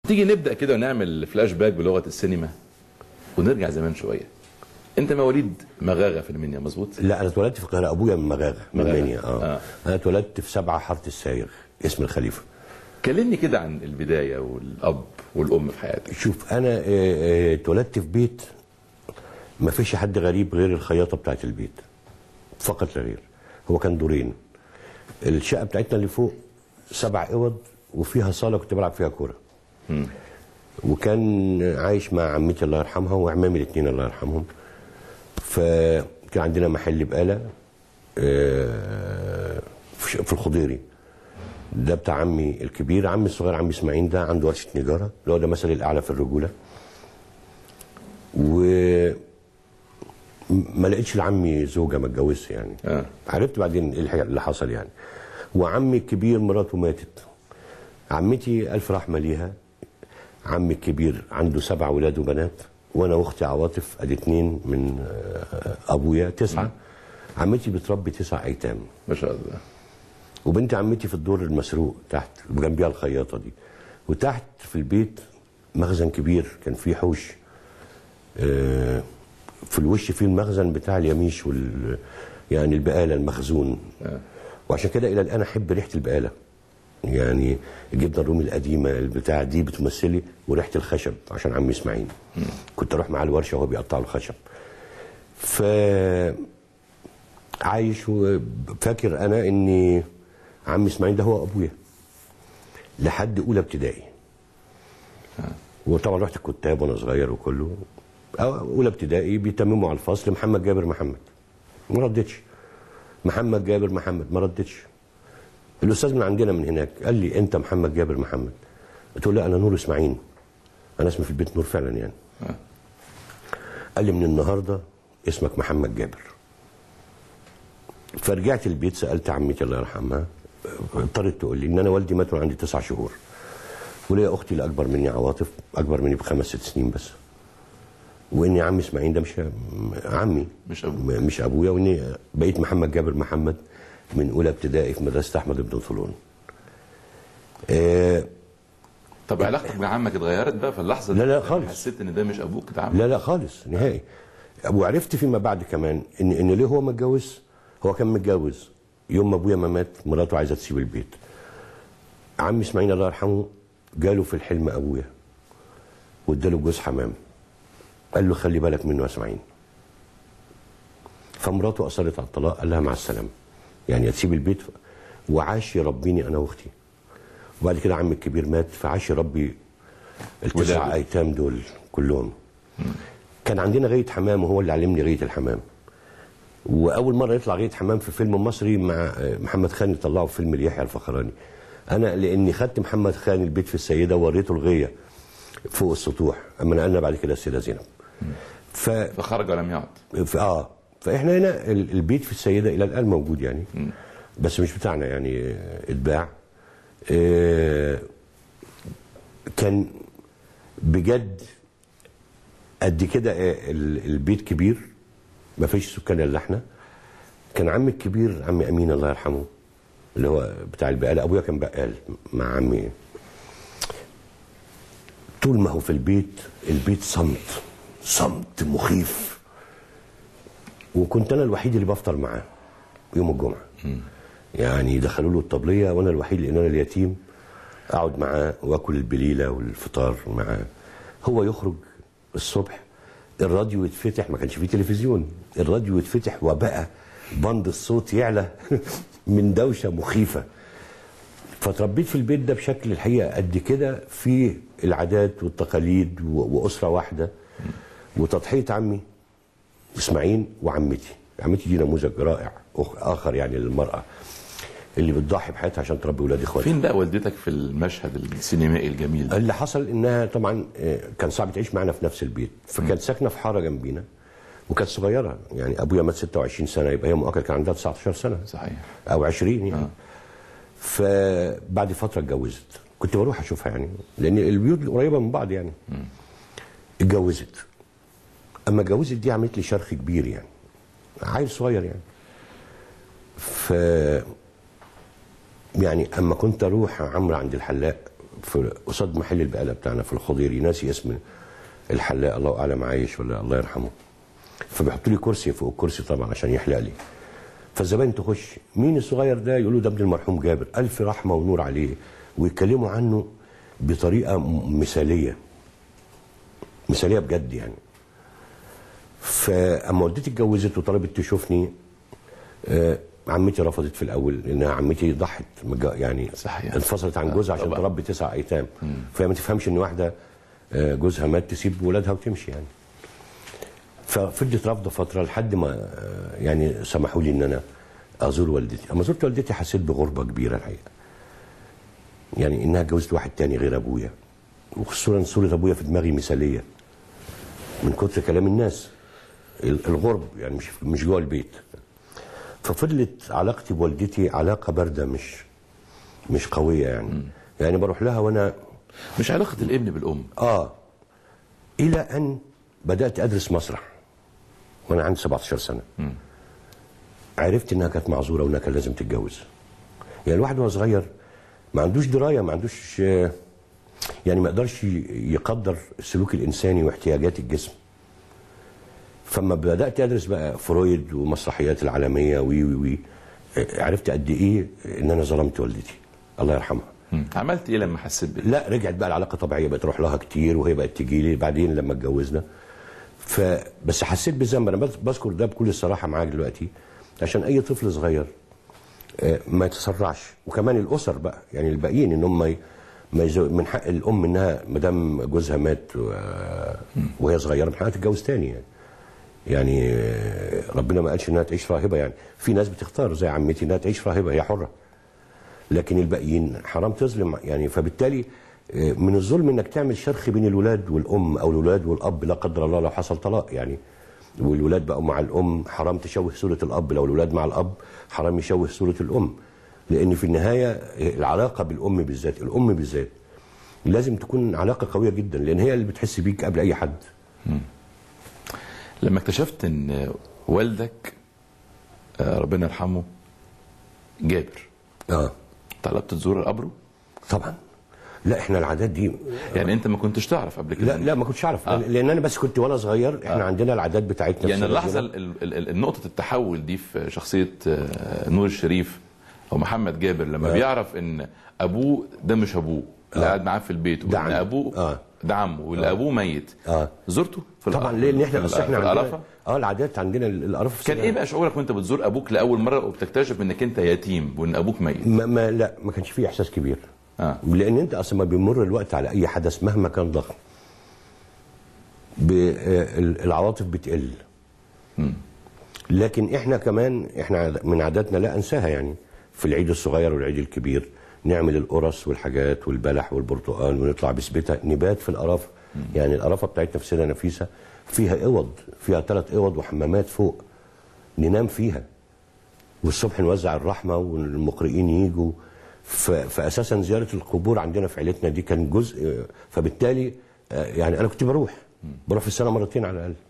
تيجي نبدا كده ونعمل فلاش باك بلغه السينما ونرجع زمان شويه انت مواليد مغاغه في المنيا مظبوط لا انا اتولدت في القاهره ابويا من مغاغه من مغاغة. المنيا اه. آه. انا اتولدت في سبعه حاره السايغ اسم الخليفه كلمني كده عن البدايه والاب والام في حياتك شوف انا آه، آه، اتولدت في بيت ما فيش حد غريب غير الخياطه بتاعت البيت فقط لا غير هو كان دورين الشقه بتاعتنا اللي فوق سبع اوض وفيها صاله كنت بلعب فيها كوره وكان عايش مع عمتي الله يرحمها وعمامي الاثنين الله يرحمهم فكان عندنا محل بقاله آه، في في الخضيري ده بتاع عمي الكبير عمي الصغير عمي اسماعيل ده عنده ورشه نجاره اللي هو ده مثلي الاعلى في الرجوله و ما لقيتش لعمي زوجه ما اتجوزش يعني آه. عرفت بعدين ايه الحاجة اللي حصل يعني وعمي الكبير مراته ماتت عمتي الف رحمه ليها عمي الكبير عنده سبع ولاد وبنات وانا واختي عواطف ادي اتنين من آه، ابويا تسعه عمتي بتربي تسع ايتام ما شاء الله وبنت عمتي في الدور المسروق تحت وجنبيها الخياطه دي وتحت في البيت مخزن كبير كان فيه حوش آه، في الوش فيه المخزن بتاع اليميش وال يعني البقاله المخزون وعشان كده الى الان احب ريحه البقاله يعني الجبنه الرومي القديمه البتاع دي بتمثلي وريحه الخشب عشان عمي اسماعيل كنت اروح معاه الورشه وهو بيقطع الخشب ف عايش وفاكر انا اني عمي اسماعيل ده هو ابويا لحد اولى ابتدائي وطبعا رحت الكتاب وانا صغير وكله أو- اولى ابتدائي بيتمموا على الفصل محمد جابر محمد ما ردتش محمد جابر محمد ما ردتش الاستاذ من عندنا من هناك قال لي انت محمد جابر محمد قلت له لا انا نور اسماعيل انا اسمي في البيت نور فعلا يعني آه. قال لي من النهارده اسمك محمد جابر فرجعت البيت سالت عمتي الله يرحمها اضطرت تقول لي ان انا والدي مات وانا عندي تسع شهور وليا اختي اللي اكبر مني عواطف اكبر مني بخمس ست سنين بس واني عمي اسماعيل ده مش عمي مش أبوك. م- مش ابويا واني بقيت محمد جابر محمد من اولى ابتدائي في مدرسه احمد بن طولون آه طب علاقتك بعمك اتغيرت بقى في اللحظه دي لا، لا، لما خالص. حسيت ان ده مش ابوك ده عمك لا لا خالص نهائي وعرفت فيما بعد كمان ان ان ليه هو متجوز هو كان متجوز يوم ما ابويا ما مات مراته عايزه تسيب البيت عمي اسماعيل الله يرحمه جاله في الحلم ابويا واداله جوز حمام قال له خلي بالك منه يا اسماعيل فمراته اصرت على الطلاق قال لها مع السلامه يعني تسيب البيت وعاش يربيني انا واختي وبعد كده عمي الكبير مات فعاش يربي التسع ولاده. ايتام دول كلهم كان عندنا غايه حمام وهو اللي علمني غايه الحمام واول مره يطلع غايه حمام في فيلم مصري مع آه، محمد خان اللي طلعه في فيلم اليحيى الفخراني انا لاني خدت محمد خان البيت في السيده ووريته الغيه فوق السطوح اما نقلنا بعد كده السيده زينب ف فخرج ولم يعد ف- اه فاحنا هنا ال- البيت في السيده الى الان موجود يعني بس مش بتاعنا يعني آه، اتباع آه، كان بجد قد كده آه، ال- البيت كبير ما فيش سكان الا احنا كان عمي الكبير عمي امين الله يرحمه اللي هو بتاع البقاله ابويا كان بقال مع عمي طول ما هو في البيت البيت صمت صمت مخيف وكنت انا الوحيد اللي بفطر معاه يوم الجمعه يعني دخلوا له الطبليه وانا الوحيد لان انا اليتيم اقعد معاه واكل البليله والفطار معاه هو يخرج الصبح الراديو يتفتح ما كانش فيه تلفزيون الراديو يتفتح وبقى بند الصوت يعلى من دوشه مخيفه فتربيت في البيت ده بشكل الحقيقه قد كده في العادات والتقاليد و- واسره واحده وتضحيه عمي اسماعيل وعمتي عمتي دي نموذج رائع أخ- اخر يعني للمراه اللي بتضحي بحياتها عشان تربي ولاد اخواتها فين بقى والدتك في المشهد السينمائي الجميل ده اللي حصل انها طبعا آه، كان صعب تعيش معانا في نفس البيت فكانت ساكنه في حاره جنبينا وكانت صغيره يعني ابويا مات 26 سنه يبقى هي مؤكد كان عندها 19 سنه صحيح او 20 يعني آه. فبعد فتره اتجوزت كنت بروح اشوفها يعني لان البيوت قريبه من بعض يعني اتجوزت اما اتجوزت دي عملت لي شرخ كبير يعني عيل صغير يعني ف يعني اما كنت اروح عمرو عند الحلاق في قصاد محل البقاله بتاعنا في الخضيري ناسي اسم الحلاق الله اعلم عايش ولا الله يرحمه فبيحطوا لي كرسي فوق الكرسي طبعا عشان يحلق لي فالزبائن تخش مين الصغير ده يقولوا ده ابن المرحوم جابر الف رحمه ونور عليه ويتكلموا عنه بطريقه م- مثاليه مثاليه بجد يعني فاما والدتي اتجوزت وطلبت تشوفني آه، عمتي رفضت في الاول لانها عمتي ضحت مج- يعني صحيح. انفصلت عن جوزها عشان طبعا. تربي تسع ايتام فهي ما تفهمش ان واحده آه، جوزها مات تسيب ولادها وتمشي يعني ففضلت رافضه فتره لحد ما آه، يعني سمحوا لي ان انا ازور والدتي اما زرت والدتي حسيت بغربه كبيره الحقيقه يعني انها اتجوزت واحد تاني غير ابويا وخصوصا صوره ابويا في دماغي مثاليه من كتر كلام الناس ال- الغرب يعني مش مش جوه البيت ففضلت علاقتي بوالدتي علاقه بارده مش مش قويه يعني يعني بروح لها وانا مش علاقه الابن بالام اه الى ان بدات ادرس مسرح وانا عندي 17 سنه عرفت انها كانت معذوره وانها كان لازم تتجوز يعني الواحد وهو صغير ما عندوش درايه ما عندوش آه، يعني ما يقدرش ي- يقدر السلوك الانساني واحتياجات الجسم فما بدات ادرس بقى فرويد ومسرحيات العالميه وي وي وي آه، عرفت قد ايه ان انا ظلمت والدتي الله يرحمها مم. عملت ايه لما حسيت بيه لا رجعت بقى العلاقه طبيعيه بقيت اروح لها كتير وهي بقت تجي لي بعدين لما اتجوزنا فبس حسيت بالذنب انا بس- بذكر ده بكل الصراحه معاك دلوقتي عشان اي طفل صغير آه، ما يتسرعش وكمان الاسر بقى يعني الباقيين ان هم ي- ما يزو... من حق الام انها ما دام جوزها مات و... وهي صغيره من حقها تتجوز تاني يعني يعني آه، ربنا ما قالش انها تعيش راهبه يعني في ناس بتختار زي عمتي انها تعيش راهبه هي حره لكن الباقيين حرام تظلم يعني فبالتالي آه، من الظلم انك تعمل شرخ بين الولاد والام او الولاد والاب لا قدر الله لو حصل طلاق يعني والولاد بقوا مع الام حرام تشوه صوره الاب لو الولاد مع الاب حرام يشوه صوره الام لان في النهايه آه، العلاقه بالام بالذات الام بالذات لازم تكون علاقه قويه جدا لان هي اللي بتحس بيك قبل اي حد لما اكتشفت ان والدك آه، ربنا يرحمه جابر اه طلبت تزور قبره طبعا لا احنا العادات دي يعني انت ما كنتش تعرف قبل كده لا لا ما كنتش اعرف لان انا بس كنت وانا صغير احنا عندنا العادات بتاعتنا يعني في اللحظه سيدنا. ال- ال- ال- النقطه التحول دي في شخصيه آه، نور الشريف او محمد جابر لما آه. بيعرف ان ابوه ده مش ابوه اللي قاعد معاه في البيت ده وان عمه. ابوه آه. ده عمه واللي ابوه ميت آه. زرته في طبعا الأ- لان احنا في بس الأ- احنا في عندنا القرافه اه العادات عندنا ال- القرافه في كان سيدنا. ايه بقى شعورك وانت بتزور ابوك لاول مره وبتكتشف انك انت يتيم وان ابوك ميت ما, ما لا ما كانش فيه احساس كبير آه. لان انت اصلا ما بيمر الوقت على اي حدث مهما كان ضخم ب- آه، ال- العواطف بتقل لكن احنا كمان احنا عاد- من عاداتنا لا انساها يعني في العيد الصغير والعيد الكبير نعمل القرص والحاجات والبلح والبرتقال ونطلع بسبتها نبات في القرافه يعني القرافه بتاعتنا في سيدة نفيسه فيها اوض فيها ثلاث اوض وحمامات فوق ننام فيها والصبح نوزع الرحمه والمقرئين يجوا ف- فاساسا زياره القبور عندنا في عيلتنا دي كان جزء فبالتالي آه، يعني انا كنت بروح بروح في السنه مرتين على الاقل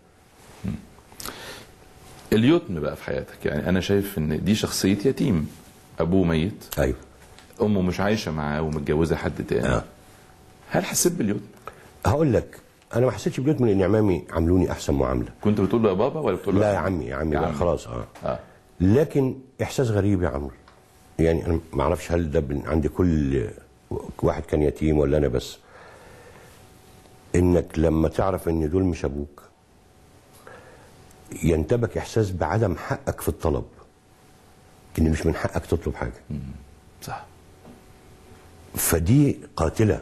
اليتم بقى في حياتك يعني انا شايف ان دي شخصيه يتيم ابوه ميت ايوه امه مش عايشه معاه ومتجوزه حد تاني آه. هل حسيت باليتم هقول لك انا ما حسيتش بجد من ان عمامي عاملوني احسن معامله كنت بتقول له يا بابا ولا بتقول له لا يا عمي يا عمي يا بقى عمي. خلاص اه اه لكن احساس غريب يا عمرو يعني انا ما اعرفش هل ده بن- عند كل واحد كان يتيم ولا انا بس انك لما تعرف ان دول مش ابوك ينتابك احساس بعدم حقك في الطلب ان مش من حقك تطلب حاجه صح فدي قاتله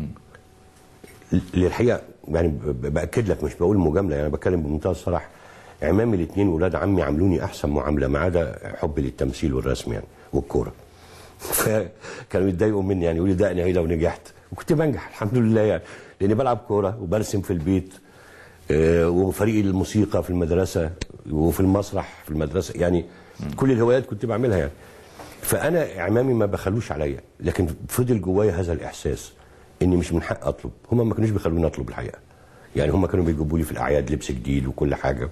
للحقيقه يعني ب- باكد لك مش بقول مجامله يعني بتكلم بمنتهى الصراحه عمامي الاثنين ولاد عمي عاملوني احسن معامله ما عدا حبي للتمثيل والرسم يعني والكوره فكانوا يتضايقوا مني يعني يقولوا دقني اهي لو نجحت وكنت بنجح الحمد لله يعني لاني بلعب كوره وبرسم في البيت آه، وفريق الموسيقى في المدرسه وفي المسرح في المدرسه يعني كل الهوايات كنت بعملها يعني فانا عمامي ما بخلوش عليا لكن فضل جوايا هذا الاحساس اني مش من حق اطلب هم ما كانوش بيخلوني اطلب الحقيقه يعني هم كانوا بيجيبوا لي في الاعياد لبس جديد وكل حاجه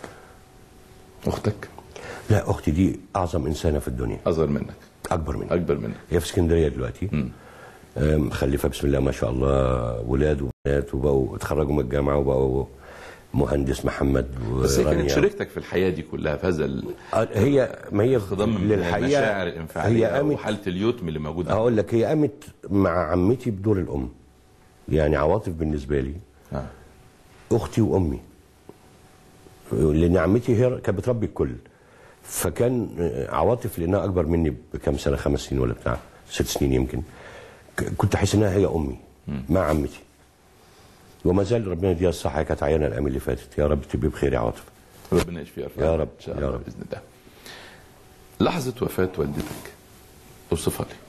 اختك لا اختي دي اعظم انسانه في الدنيا اصغر منك اكبر مني اكبر منك هي في اسكندريه دلوقتي آه، مخلفه بسم الله ما شاء الله ولاد وبنات وبقوا اتخرجوا من الجامعه وبقوا مهندس محمد بس هي كانت ورانيا. شريكتك في الحياه دي كلها في هذا ال- آه، هي ما هي خضم للحقيقه المشاعر الانفعاليه هي قامت وحاله اليتم اللي موجوده هقول لك هي قامت مع عمتي بدور الام يعني عواطف بالنسبه لي آه. اختي وامي لان عمتي هي كانت بتربي الكل فكان عواطف لانها اكبر مني بكام سنه خمس سنين ولا بتاع ست سنين يمكن ك- كنت احس انها هي امي مع عمتي وما زال ربنا يديها الصحه هي كانت عيانه الايام اللي فاتت يا رب تبقي بخير يا عاطف ربنا يشفيها ويرفعها يا رب، ان شاء يا الله رب. باذن الله لحظه وفاه والدتك اوصفها لي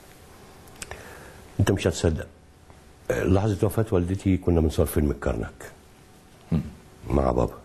انت مش هتصدق لحظه وفاه والدتي كنا بنصور فيلم الكرنك مع بابا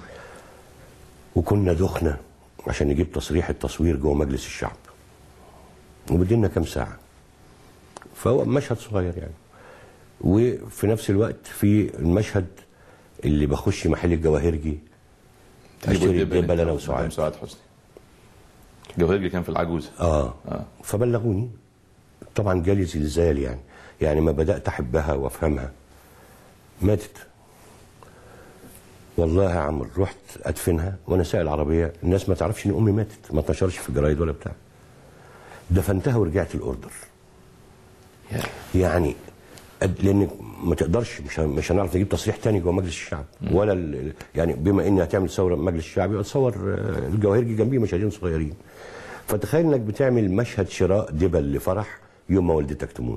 وكنا دخنا عشان نجيب تصريح التصوير جوه مجلس الشعب وبدينا كام ساعه فهو مشهد صغير يعني وفي نفس الوقت في المشهد اللي بخش محل الجواهرجي اشتري الدبل انا وسعاد سعاد حسني جوهرجي كان في العجوزه اه آه. فبلغوني طبعا جالي زلزال يعني يعني ما بدات احبها وافهمها ماتت والله يا عم رحت ادفنها وانا سايق العربيه الناس ما تعرفش ان امي ماتت ما اتنشرش في الجرايد ولا بتاع دفنتها ورجعت الاردر يا. يعني قد- لان ما تقدرش مش ه- مش هنعرف نجيب تصريح تاني جوه مجلس الشعب ولا ال- يعني بما ان هتعمل ثوره مجلس الشعب يبقى تصور آه، الجواهرجي جنبيه مشاهدين صغيرين فتخيل انك بتعمل مشهد شراء دبل لفرح يوم ما والدتك تموت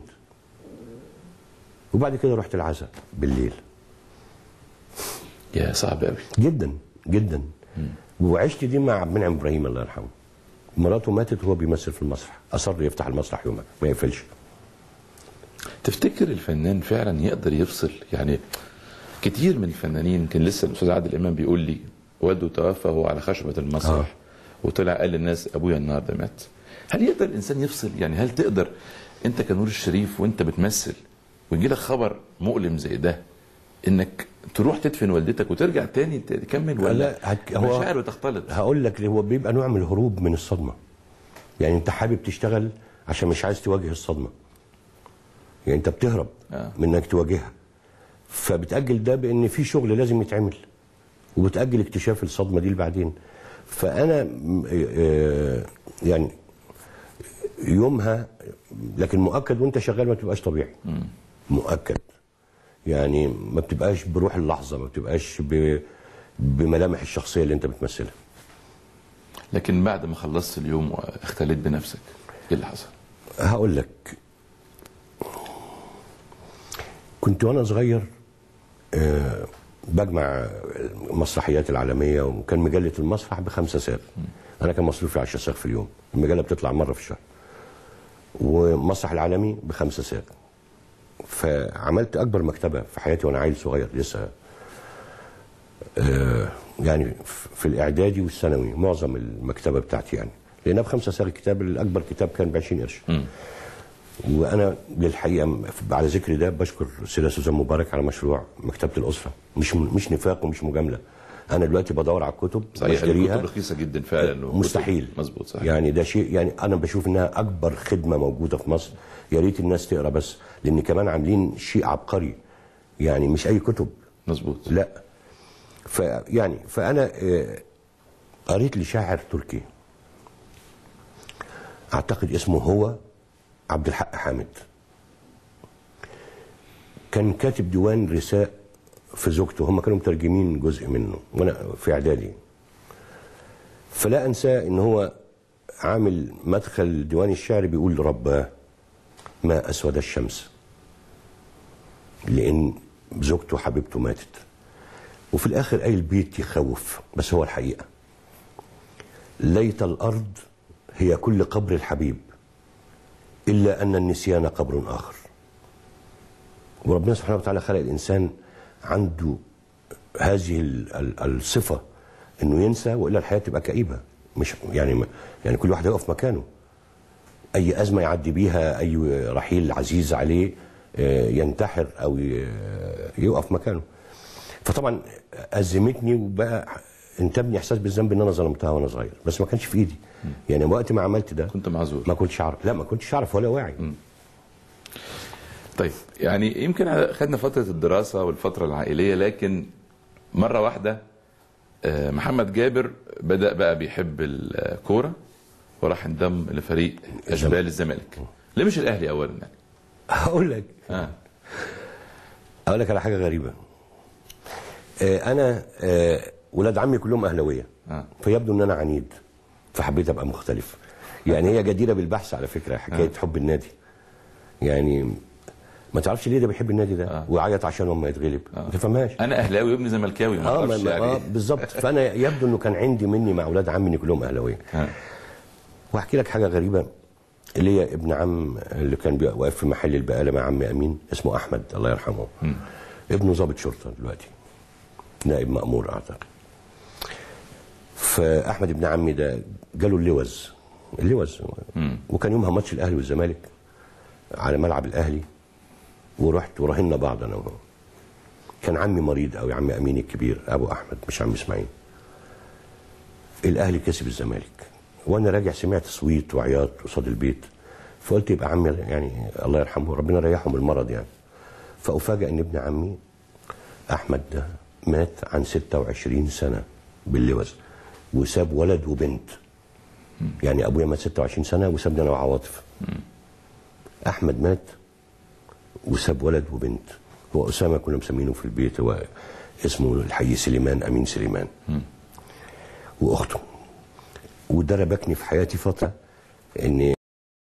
وبعد كده رحت العزاء بالليل يا صعب قوي جدا جدا وعشت دي مع عبد المنعم ابراهيم الله يرحمه مراته ماتت وهو بيمثل في المسرح اصر يفتح المسرح يومها ما يقفلش تفتكر الفنان فعلا يقدر يفصل يعني كتير من الفنانين يمكن لسه الاستاذ عادل امام بيقول لي والده توفى وهو على خشبه المسرح آه. وطلع قال للناس ابويا النهارده مات هل يقدر الانسان يفصل يعني هل تقدر انت كنور الشريف وانت بتمثل ويجي لك خبر مؤلم زي ده انك تروح تدفن والدتك وترجع تاني تكمل ولا لا، هت- هو- مشاعر بتختلط هقول لك هو بيبقى نوع من الهروب من الصدمه يعني انت حابب تشتغل عشان مش عايز تواجه الصدمه يعني انت بتهرب آه. من انك تواجهها فبتاجل ده بان في شغل لازم يتعمل وبتاجل اكتشاف الصدمه دي لبعدين فانا م- آه، يعني يومها لكن مؤكد وانت شغال ما تبقاش طبيعي مؤكد يعني ما بتبقاش بروح اللحظه ما بتبقاش ب- بملامح الشخصيه اللي انت بتمثلها لكن بعد ما خلصت اليوم واختليت بنفسك ايه اللي حصل؟ هقول لك كنت وانا صغير آه، بجمع المسرحيات العالميه وكان مجله المسرح بخمسه ساغ انا كان مصروفي 10 ساغ في اليوم المجله بتطلع مره في الشهر ومسرح العالمي بخمسه ساغ فعملت اكبر مكتبه في حياتي وانا عيل صغير لسه آه، يعني في الاعدادي والثانوي معظم المكتبه بتاعتي يعني لانها بخمسه ساغ الكتاب الاكبر كتاب كان ب 20 قرش وانا للحقيقه على ذكر ده بشكر السيده سوزان مبارك على مشروع مكتبه الاسره مش مش نفاق ومش مجامله انا دلوقتي بدور على الكتب صحيح بشتريها الكتب رخيصه جدا فعلا وكتب- مستحيل مظبوط صحيح يعني ده شيء يعني انا بشوف انها اكبر خدمه موجوده في مصر يا ريت الناس تقرا بس لان كمان عاملين شيء عبقري يعني مش اي كتب مظبوط لا فيعني فانا آه، قريت لشاعر تركي اعتقد اسمه هو عبد الحق حامد كان كاتب ديوان رثاء في زوجته هم كانوا مترجمين جزء منه وانا في اعدادي فلا انسى ان هو عامل مدخل ديوان الشعر بيقول رباه ما اسود الشمس لان زوجته حبيبته ماتت وفي الاخر قايل بيت يخوف بس هو الحقيقه ليت الارض هي كل قبر الحبيب الا ان النسيان قبر اخر وربنا سبحانه وتعالى خلق الانسان عنده هذه ال- ال- الصفه انه ينسى والا الحياه تبقى كئيبه مش يعني ما- يعني كل واحد يقف مكانه اي ازمه يعدي بيها اي رحيل عزيز عليه آه، ينتحر او ي- يقف مكانه فطبعا ازمتني وبقى انتابني احساس بالذنب ان انا ظلمتها وانا صغير بس ما كانش في ايدي يعني وقت ما عملت ده كنت معذور ما كنتش اعرف لا ما كنتش اعرف ولا واعي طيب يعني يمكن خدنا فتره الدراسه والفتره العائليه لكن مره واحده آه، محمد جابر بدا بقى بيحب الكوره وراح انضم لفريق اشبال الزمالك ليه مش الاهلي اولا يعني هقول لك اه اقول لك على حاجه غريبه آه، انا آه، ولاد عمي كلهم اهلاويه آه. فيبدو ان انا عنيد فحبيت ابقى مختلف يعني هي جديره بالبحث على فكره حكايه حب النادي يعني ما تعرفش ليه ده بيحب النادي ده آه. ويعيط عشان لما يتغلب ما تفهمهاش انا اهلاوي وابني زملكاوي ما اه ما اعرفش ما- يعني اه إيه. بالظبط فانا يبدو انه كان عندي مني مع اولاد عمي ان كلهم اهلاويه آه. واحكي لك حاجه غريبه اللي هي ابن عم اللي كان بي- واقف في محل البقاله مع عم امين اسمه احمد الله يرحمه ابنه ضابط شرطه دلوقتي نائب مامور اعتقد فاحمد ابن عمي ده جاله اللوز اللوز وكان يومها ماتش الاهلي والزمالك على ملعب الاهلي ورحت وراهنا بعض انا وهو كان عمي مريض قوي عمي امين الكبير ابو احمد مش عمي اسماعيل الاهلي كسب الزمالك وانا راجع سمعت صويت وعياط قصاد البيت فقلت يبقى عمي يعني الله يرحمه ربنا يريحه من المرض يعني فافاجئ ان ابن عمي احمد ده مات عن 26 سنه باللوز وساب ولد وبنت يعني ابويا مات 26 سنه وسابني انا وعواطف احمد مات وساب ولد وبنت هو اسامه كنا مسمينه في البيت هو اسمه الحي سليمان امين سليمان واخته وده ربكني في حياتي فتره ان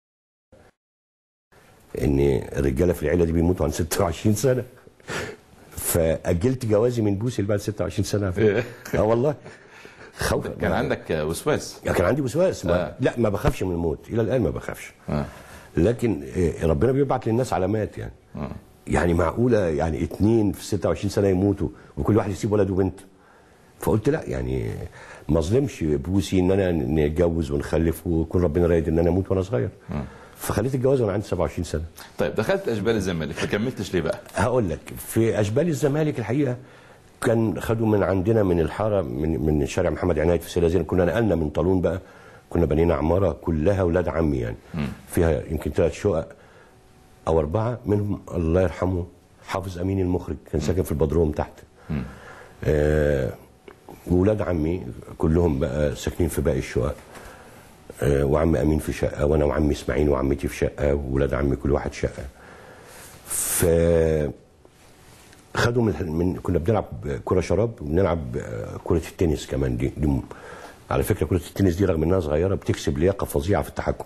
ان الرجاله في العيله دي بيموتوا عن 26 سنه فاجلت جوازي من بوسي بعد 26 سنه على فكرة. اه والله خوفا كان عندك وسواس يعني كان عندي وسواس ما آه. لا ما بخافش من الموت الى الان ما بخافش آه. لكن آه، ربنا بيبعت للناس علامات يعني يعني معقوله يعني اتنين في 26 سنه يموتوا وكل واحد يسيب ولد وبنت فقلت لا يعني ما اظلمش بوسي ان انا نتجوز ونخلف ويكون ربنا رايد ان انا اموت وانا صغير فخليت الجواز وانا عندي 27 سنه طيب دخلت اشبال الزمالك ما كملتش ليه بقى؟ هقول لك في اشبال الزمالك الحقيقه كان خدوا من عندنا من الحاره من من شارع محمد عناية في سيلازين كنا نقلنا من طالون بقى كنا بنينا عماره كلها اولاد عمي يعني فيها يمكن ثلاث شقق او اربعه منهم الله يرحمه حافظ امين المخرج كان ساكن في البدروم تحت آه وولاد عمي كلهم بقى ساكنين في باقي الشقق آه وعم امين في شقه وانا وعمي اسماعيل وعمتي في شقه وولاد عمي كل واحد شقه ف خدوا من, من كنا بنلعب كره شراب وبنلعب كره التنس كمان دي, دي م- على فكره كره التنس دي رغم انها صغيره بتكسب لياقه فظيعه في التحكم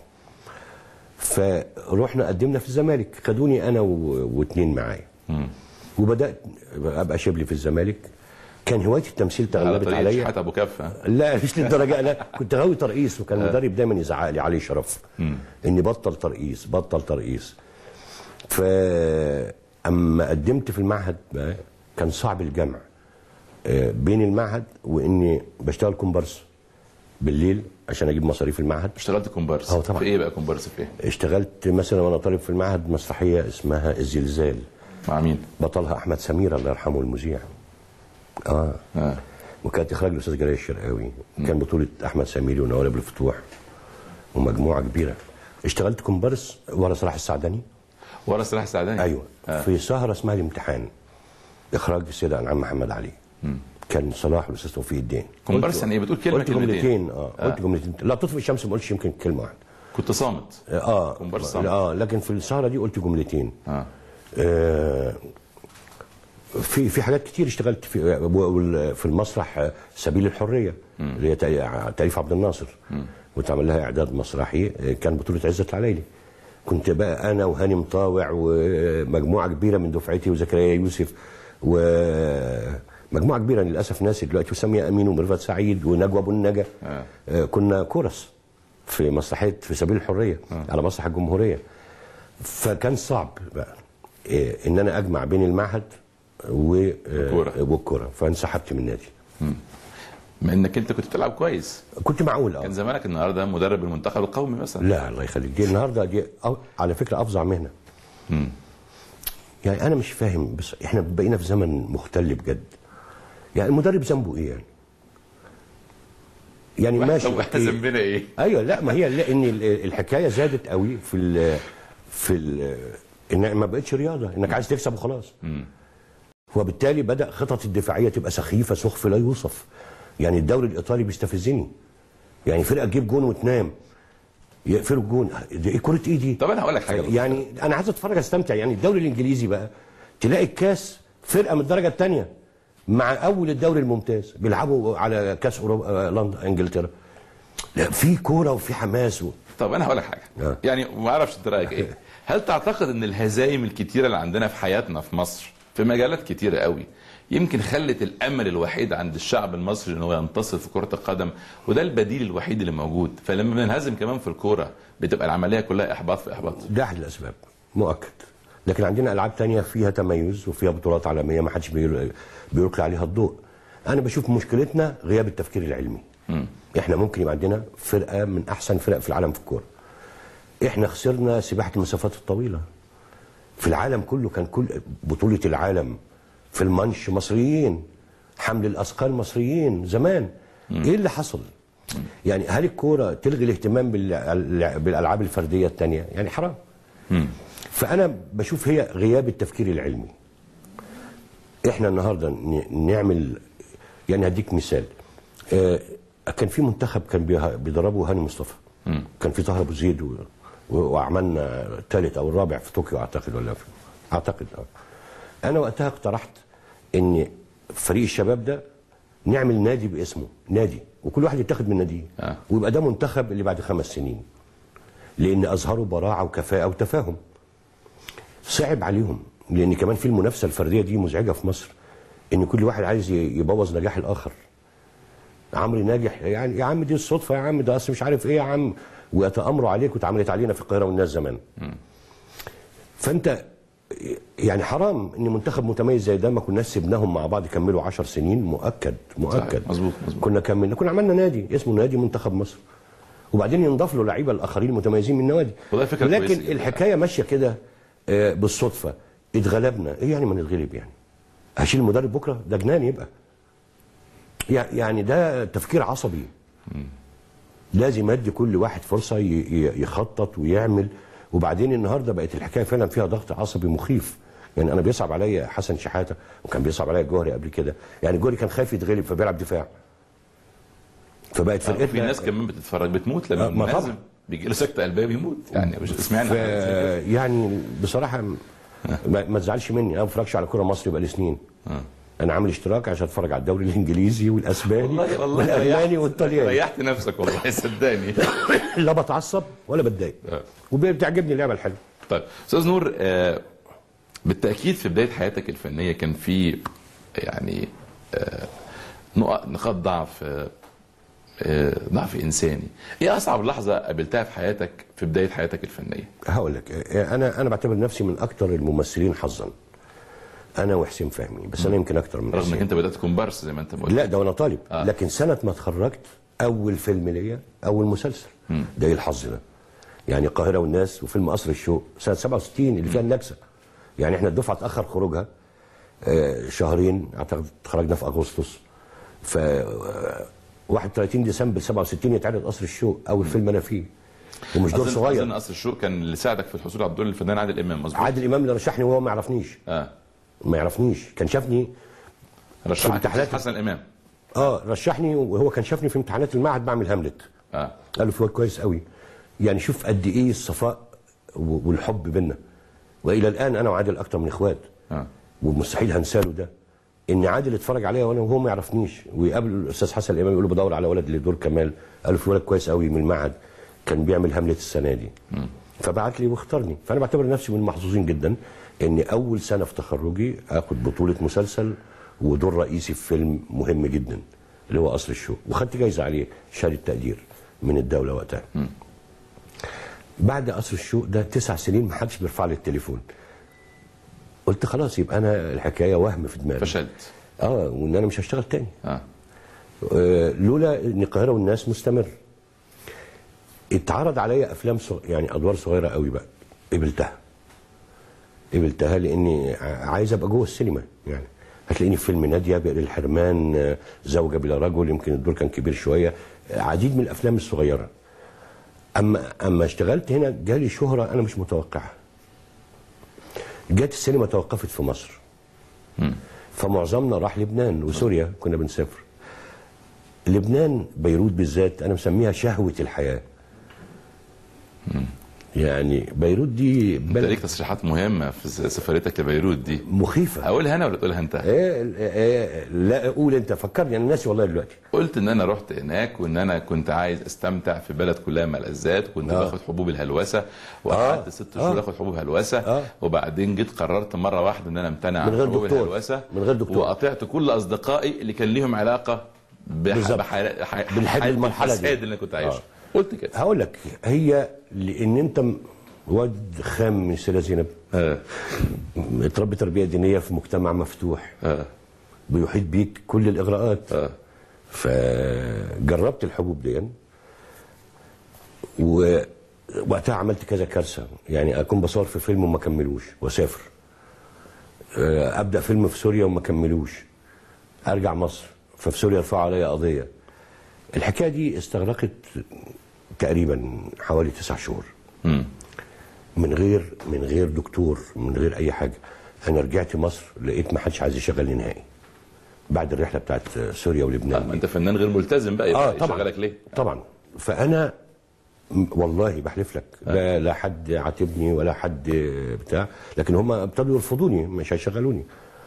فروحنا قدمنا في الزمالك خدوني انا و- واتنين معايا وبدات ابقى شبلي في الزمالك كان هوايه التمثيل على تغلبت طريقه عليا شحات ابو كف ها؟ لا مش للدرجه لا كنت غاوي ترقيص وكان المدرب دايما يزعق لي عليه شرف اني بطل ترقيص بطل ترقيص ف اما قدمت في المعهد بقى كان صعب الجمع آه، بين المعهد واني بشتغل كومبارس بالليل عشان اجيب مصاريف المعهد اشتغلت كومبارس اه طبعا. في ايه بقى كومبارس في ايه؟ اشتغلت مثلا وانا طالب في المعهد مسرحيه اسمها الزلزال مع مين؟ بطلها احمد سمير الله يرحمه المذيع اه اه وكانت اخراج الاستاذ جلال الشرقاوي كان بطوله احمد سميري ونوال ابو الفتوح ومجموعه كبيره اشتغلت كومبارس ورا صلاح السعدني ورا سلاح السعداني ايوه آه. في سهره اسمها الامتحان اخراج السيده انعام محمد علي كان صلاح والاستاذ توفيق الدين كومبارس قلت- يعني ايه بتقول كلمه قلت كلمتين جملتين اه قلت جملتين لا تطفئ الشمس ما قلتش يمكن كلمه واحده كنت صامت اه كومبارس صامت اه لكن في السهره دي قلت جملتين اه آه، في في حاجات كتير اشتغلت في وال- في المسرح آه، سبيل الحريه اللي هي تأ- تأليف عبد الناصر واتعمل لها اعداد مسرحي آه، كان بطوله عزت العلايلي كنت بقى انا وهاني مطاوع ومجموعه كبيره من دفعتي وزكريا يوسف ومجموعه كبيره للاسف ناسي دلوقتي وساميه امين وميرفت سعيد ونجوى ابو النجا آه. آه، كنا كورس في مسرحيه في سبيل الحريه على مسرح الجمهوريه فكان صعب بقى إيه ان انا اجمع بين المعهد و آه، والكورة. والكوره فانسحبت من النادي مع انك انت كنت بتلعب كويس كنت معقول اه كان زمانك النهارده مدرب المنتخب القومي مثلا لا الله يخليك دي النهارده دي أو على فكره افظع مهنه يعني انا مش فاهم بس احنا بقينا في زمن مختل بجد يعني المدرب ذنبه ايه يعني يعني ماشي طب احنا أوكي. ذنبنا ايه؟ ايوه لا ما هي لان ال- الحكايه زادت قوي في ال في ال ان ما بقتش رياضه انك عايز تكسب وخلاص وبالتالي بدا خطط الدفاعيه تبقى سخيفه سخف لا يوصف يعني الدوري الايطالي بيستفزني يعني فرقه تجيب جون وتنام يقفلوا الجون دي ايه كره ايه دي طب انا هقول لك حاجه يعني انا عايز اتفرج استمتع يعني الدوري الانجليزي بقى تلاقي الكاس فرقه من الدرجه الثانيه مع اول الدوري الممتاز بيلعبوا على كاس اوروبا آه، لندن انجلترا لا في كوره وفي حماس و... طب انا هقول لك حاجه آه. يعني ما اعرفش انت رايك ايه هل تعتقد ان الهزايم الكتيره اللي عندنا في حياتنا في مصر في مجالات كتيره قوي يمكن خلت الامل الوحيد عند الشعب المصري ان هو ينتصر في كره القدم وده البديل الوحيد اللي موجود فلما بننهزم كمان في الكوره بتبقى العمليه كلها احباط في احباط ده احد الاسباب مؤكد لكن عندنا العاب تانية فيها تميز وفيها بطولات عالميه ما حدش بيل- بيلقي عليها الضوء انا بشوف مشكلتنا غياب التفكير العلمي احنا ممكن يبقى عندنا فرقه من احسن فرق في العالم في الكوره احنا خسرنا سباحه المسافات الطويله في العالم كله كان كل بطوله العالم في المانش مصريين حمل الاثقال مصريين زمان ايه اللي حصل يعني هل الكوره تلغي الاهتمام بالع- بالالعاب الفرديه الثانيه يعني حرام فانا بشوف هي غياب التفكير العلمي احنا النهارده ن- نعمل يعني هديك مثال آه، كان في منتخب كان بيه- بيدربه هاني مصطفى كان في طاهر ابو زيد و- و- وعملنا الثالث او الرابع في طوكيو اعتقد ولا في اعتقد اه انا وقتها اقترحت ان فريق الشباب ده نعمل نادي باسمه نادي وكل واحد يتاخد من ناديه آه. ويبقى ده منتخب اللي بعد خمس سنين لان اظهروا براعه وكفاءه وتفاهم صعب عليهم لان كمان في المنافسه الفرديه دي مزعجه في مصر ان كل واحد عايز ي- يبوظ نجاح الاخر عمرو ناجح يعني يا عم دي الصدفه يا عم ده اصل مش عارف ايه يا عم ويتامروا عليك واتعملت علينا في القاهره والناس زمان فانت يعني حرام ان منتخب متميز زي ده ما كناش سيبناهم مع بعض يكملوا 10 سنين مؤكد مؤكد صحيح، مظبوط، مظبوط. كنا كملنا كنا عملنا نادي اسمه نادي منتخب مصر وبعدين ينضاف له لعيبه الاخرين المتميزين من النوادي والله فكرة لكن كويسة جدا. الحكايه ماشيه كده آه، بالصدفه اتغلبنا ايه يعني ما نتغلب يعني هشيل المدرب بكره ده جنان يبقى يع- يعني ده تفكير عصبي لازم ادي كل واحد فرصه ي- ي- يخطط ويعمل وبعدين النهارده بقت الحكايه فعلا فيها ضغط عصبي مخيف يعني انا بيصعب عليا حسن شحاته وكان بيصعب عليا الجوهري قبل كده يعني الجوهري كان خايف يتغلب فبيلعب دفاع فبقت في فرقتنا ناس كمان بتتفرج بتموت لما آه، ما بننزل طبعا. بيجي له سكته قلبيه بيموت يعني مش سمعنا ف... حاجة زي كده. يعني بصراحه ما, ما تزعلش مني انا ما بتفرجش على كوره مصري بقالي سنين انا عامل اشتراك عشان اتفرج على الدوري الانجليزي والاسباني والله والله والالماني ريحت- والطلياني ريحت نفسك والله صدقني لا بتعصب ولا بتضايق آه. وبتعجبني اللعبه الحلوه طيب استاذ نور آه، بالتاكيد في بدايه حياتك الفنيه كان في يعني آه، نقط نقاط ضعف آه، آه، ضعف انساني ايه اصعب لحظه قابلتها في حياتك في بدايه حياتك الفنيه هقول لك آه، انا انا بعتبر نفسي من اكتر الممثلين حظا انا وحسين فهمي بس انا يمكن اكتر من رغم انك حسين انت بدات كومبارس زي ما انت قلت لا ده وانا طالب آه. لكن سنه ما اتخرجت اول فيلم ليا اول مسلسل ده ايه الحظ ده يعني القاهره والناس وفيلم قصر الشوق سنه 67 اللي فيها النكسه يعني احنا الدفعه اتاخر خروجها آه، شهرين اعتقد خرجنا في اغسطس ف آه، 31 ديسمبر 67 يتعرض قصر الشوق اول فيلم انا فيه ومش دور اظن صغير اظن قصر الشوق كان اللي ساعدك في الحصول على الدور الفنان عادل امام مظبوط عادل امام اللي رشحني وهو ما يعرفنيش اه ما يعرفنيش كان شافني رشحك امتحانات- حسن امام اه رشحني وهو كان شافني في امتحانات المعهد بعمل هاملت اه قال له في واد كويس قوي يعني شوف قد ايه الصفاء و- والحب بينا والى الان انا وعادل اكتر من اخوات اه ومستحيل هنساله ده ان عادل اتفرج عليا وانا وهو ما يعرفنيش ويقابل الاستاذ حسن الامام يقول له بدور على ولد لدور كمال قال له في ولد كويس قوي من المعهد كان بيعمل هاملت السنه دي فبعت لي واختارني فانا بعتبر نفسي من المحظوظين جدا ان اول سنه في تخرجي اخد بطوله مسلسل ودور رئيسي في فيلم مهم جدا اللي هو قصر الشوق وخدت جايزه عليه شهاده تقدير من الدوله وقتها بعد قصر الشوق ده تسع سنين ما حدش بيرفع لي التليفون قلت خلاص يبقى انا الحكايه وهم في دماغي فشلت اه وان انا مش هشتغل تاني اه آه، لولا ان القاهره والناس مستمر اتعرض عليا افلام صغ... يعني ادوار صغيره قوي بقى قبلتها قبلتها لاني ع- عايز ابقى جوه السينما يعني هتلاقيني في فيلم ناديه بئر الحرمان آه، زوجة بلا رجل يمكن الدور كان كبير شويه آه، عديد من الافلام الصغيره اما اما اشتغلت هنا جالي شهره انا مش متوقعها جت السينما توقفت في مصر فمعظمنا راح لبنان وسوريا كنا بنسافر لبنان بيروت بالذات انا مسميها شهوه الحياه يعني بيروت دي انت بلد ليك تصريحات مهمه في س- سفريتك لبيروت دي مخيفه اقولها انا ولا تقولها انت؟ إيه إيه لا قول انت فكرني انا ناسي والله دلوقتي قلت ان انا رحت هناك وان انا كنت عايز استمتع في بلد كلها ملذات وكنت آه. باخد حبوب الهلوسه وقعدت آه. ست شهور آه. اخد حبوب هلوسه آه. وبعدين جيت قررت مره واحده ان انا امتنع من عن غير حبوب دكتور. الهلوسه من غير دكتور. وقطعت كل اصدقائي اللي كان ليهم علاقه بح... بالظبط. بحال... ح... بنحب حالة المرحلة دي. الفساد اللي انا كنت عايشها قلت كده هقول لك هي لان انت م- واد خام من سيدة زينب اه اتربي تربيه دينيه في مجتمع مفتوح اه بيحيط بيك كل الاغراءات اه فجربت الحبوب دي ووقتها عملت كذا كارثه يعني اكون بصور في فيلم وما كملوش واسافر آه، ابدا فيلم في سوريا وما كملوش ارجع مصر ففي سوريا يرفعوا عليا قضيه الحكايه دي استغرقت تقريبا حوالي تسع شهور مم. من غير من غير دكتور من غير اي حاجه انا رجعت مصر لقيت ما حدش عايز يشغلني نهائي بعد الرحله بتاعت سوريا ولبنان ما انت فنان غير ملتزم بقى يبقى اه طبعا يشغلك ليه؟ طبعا فانا م- والله بحلف لك لا, لا حد عاتبني ولا حد بتاع لكن هم ابتدوا يرفضوني مش هيشغلوني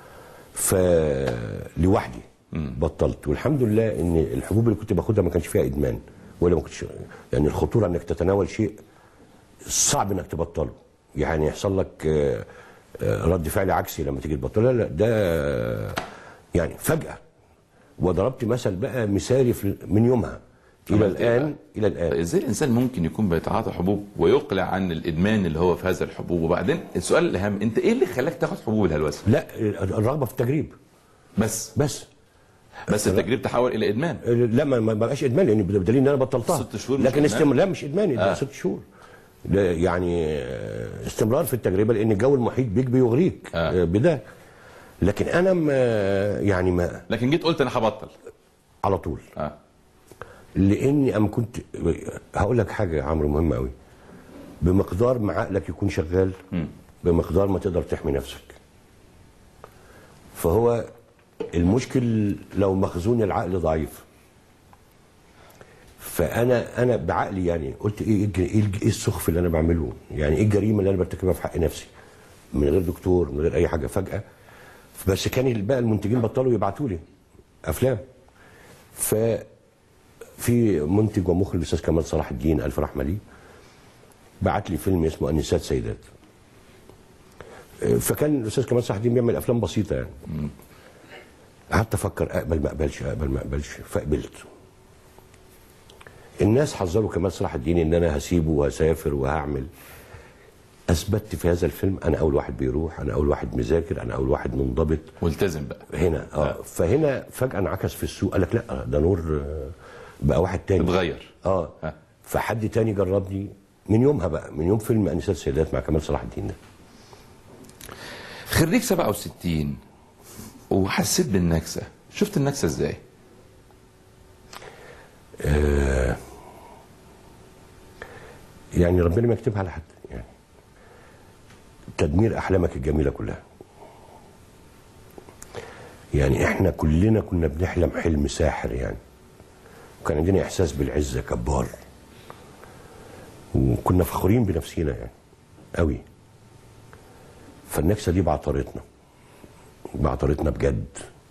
فلوحدي بطلت والحمد لله ان الحبوب اللي كنت باخدها ما كانش فيها ادمان ولا ما كنتش يعني الخطوره انك تتناول شيء صعب انك تبطله يعني يحصل لك آه، آه، رد فعل عكسي لما تيجي تبطله لا لا ده آه، يعني فجاه وضربت مثل بقى مثالي في من يومها الى عملت إيه الان الى الان ازاي الانسان ممكن يكون بيتعاطى حبوب ويقلع عن الادمان اللي هو في هذا الحبوب وبعدين السؤال الاهم انت ايه اللي خلاك تاخد حبوب الهلوسه؟ لا الرغبه في التجريب بس بس بس التجريب تحول الى ادمان لا ما ما بقاش ادمان لان بدليل ان انا بطلتها ست شهور مش لكن إدمان؟ استمرار لا مش ادمان ده آه. ست شهور ده يعني آه، استمرار في التجربه لان الجو المحيط بيك بيغريك آه. آه، بده لكن انا ما يعني ما لكن جيت قلت انا هبطل على طول اه لاني ام كنت هقول لك حاجه يا عمرو مهمه قوي بمقدار ما عقلك يكون شغال بمقدار ما تقدر تحمي نفسك فهو المشكل لو مخزون العقل ضعيف فانا انا بعقلي يعني قلت ايه الج- ايه الج- ايه السخف اللي انا بعمله يعني ايه الجريمه اللي انا برتكبها في حق نفسي من غير دكتور من غير اي حاجه فجاه بس كان بقى المنتجين بطلوا يبعتوا لي افلام ف في منتج ومخرج الاستاذ كمال صلاح الدين الف رحمه ليه بعت لي فيلم اسمه انسات سيدات فكان الاستاذ كمال صلاح الدين بيعمل افلام بسيطه يعني قعدت افكر اقبل ما اقبلش اقبل ما اقبلش فقبلت الناس حذروا كمال صلاح الدين ان انا هسيبه وهسافر وهعمل اثبتت في هذا الفيلم انا اول واحد بيروح انا اول واحد مذاكر انا اول واحد منضبط ملتزم بقى هنا اه فهنا فجاه انعكس في السوق قال لك لا ده نور آه، بقى واحد تاني اتغير اه ها. فحد تاني جربني من يومها بقى من يوم فيلم انسات السيدات مع كمال صلاح الدين ده خريج 67 وحسيت بالنكسه شفت النكسه ازاي؟ يعني ربنا ما يكتبها على حد يعني تدمير احلامك الجميله كلها يعني احنا كلنا كنا بنحلم حلم ساحر يعني وكان عندنا احساس بالعزه كبار وكنا فخورين بنفسينا يعني قوي فالنكسه دي بعطرتنا بعطرتنا بجد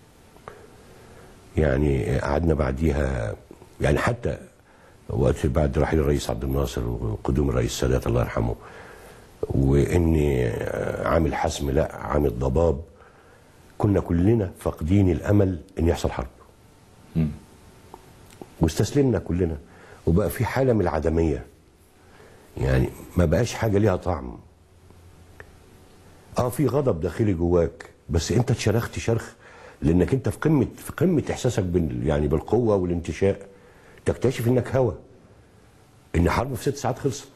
يعني قعدنا بعديها يعني حتى وقت بعد رحيل الرئيس عبد الناصر وقدوم الرئيس السادات الله يرحمه واني عامل حسم لا عامل ضباب كنا كلنا فاقدين الامل ان يحصل حرب واستسلمنا كلنا وبقى في حاله من العدميه يعني ما بقاش حاجه ليها طعم اه في غضب داخلي جواك بس انت اتشرخت شرخ لانك انت في قمه في قمه احساسك بال يعني بالقوه والانتشاء تكتشف انك هوى ان حرب في ست ساعات خلصت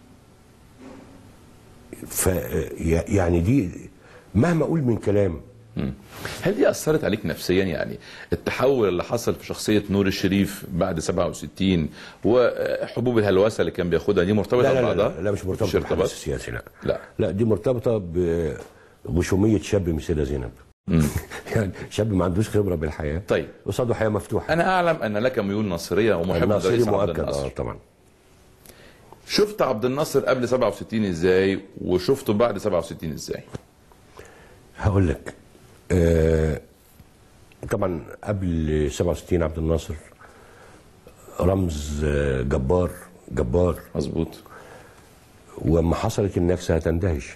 ف يعني دي مهما اقول من كلام هل دي اثرت عليك نفسيا يعني التحول اللي حصل في شخصيه نور الشريف بعد 67 وحبوب الهلوسه اللي كان بياخدها دي مرتبطه لا لا لا, ببعضها لا, لا مش مرتبطه مش بالحدث ارتباط السياسي لا لا. لا دي مرتبطه بغشوميه شاب من سيده زينب يعني شاب ما عندوش خبره بالحياه طيب. قصاده حياه مفتوحه انا اعلم ان لك ميول نصريه ومحب الناصري للرئيس عبد مؤكد الناصر اه طبعا شفت عبد الناصر قبل 67 ازاي وشفته بعد 67 ازاي هقول لك آه طبعا قبل 67 عبد الناصر رمز آه، جبار جبار مظبوط ولما حصلت النكسه هتندهش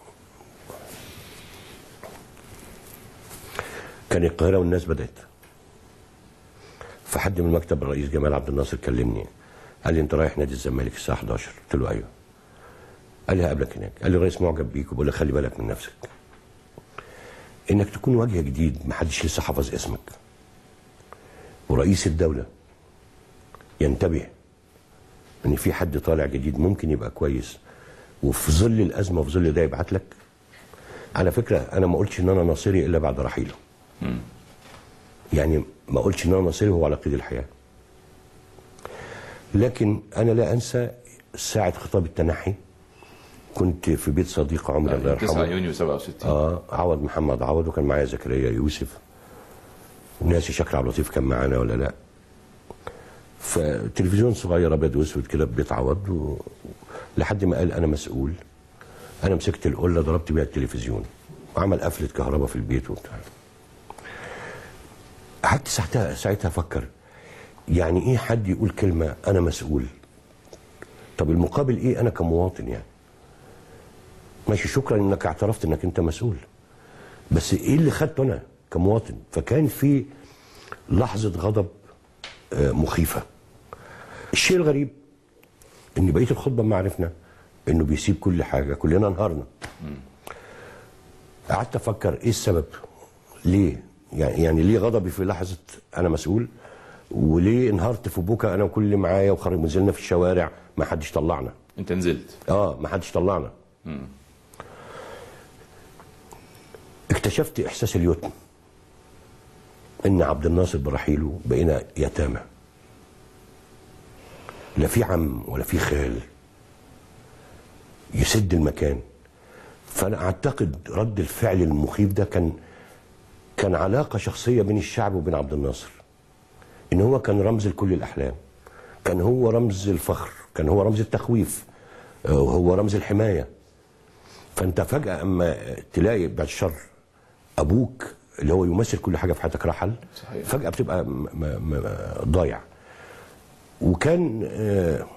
كان القاهره والناس بدات فحد من مكتب الرئيس جمال عبد الناصر كلمني قال لي انت رايح نادي الزمالك الساعه 11 قلت له ايوه قال لي هقابلك هناك قال لي الرئيس معجب بيك وبقول لك خلي بالك من نفسك انك تكون وجه جديد محدش لسه حافظ اسمك ورئيس الدوله ينتبه ان في حد طالع جديد ممكن يبقى كويس وفي ظل الازمه وفي ظل ده يبعت لك على فكره انا ما قلتش ان انا ناصري الا بعد رحيله يعني ما قلتش ان انا ناصري وهو على قيد الحياه لكن انا لا انسى ساعه خطاب التنحي كنت في بيت صديق عمري الله 9 يرحمه يونيو 67 اه عوض محمد عوض وكان معايا زكريا يوسف ناسي شكل عبد اللطيف كان معانا ولا لا فتلفزيون صغير ابيض واسود كده في بيت عوض و... لحد ما قال انا مسؤول انا مسكت القله ضربت بيها التلفزيون وعمل قفله كهرباء في البيت وبتاع قعدت ساعتها ساعتها افكر يعني ايه حد يقول كلمه انا مسؤول طب المقابل ايه انا كمواطن يعني ماشي شكرا انك اعترفت انك انت مسؤول بس ايه اللي خدته انا كمواطن فكان في لحظه غضب آه، مخيفه الشيء الغريب ان بقيه الخطبه ما عرفنا انه بيسيب كل حاجه كلنا انهارنا قعدت افكر ايه السبب ليه يعني يعني ليه غضبي في لحظه انا مسؤول وليه انهارت في بوكا انا وكل اللي معايا وخرج نزلنا في الشوارع ما حدش طلعنا انت نزلت اه ما حدش طلعنا اكتشفت احساس اليتم ان عبد الناصر برحيله بقينا يتامى لا في عم ولا في خال يسد المكان فانا اعتقد رد الفعل المخيف ده كان كان علاقه شخصيه بين الشعب وبين عبد الناصر ان هو كان رمز لكل الاحلام كان هو رمز الفخر كان هو رمز التخويف آه، هو رمز الحمايه فانت فجاه اما تلاقي بعد الشر ابوك اللي هو يمثل كل حاجه في حياتك رحل صحيح. فجاه بتبقى م- م- م- ضايع وكان آه،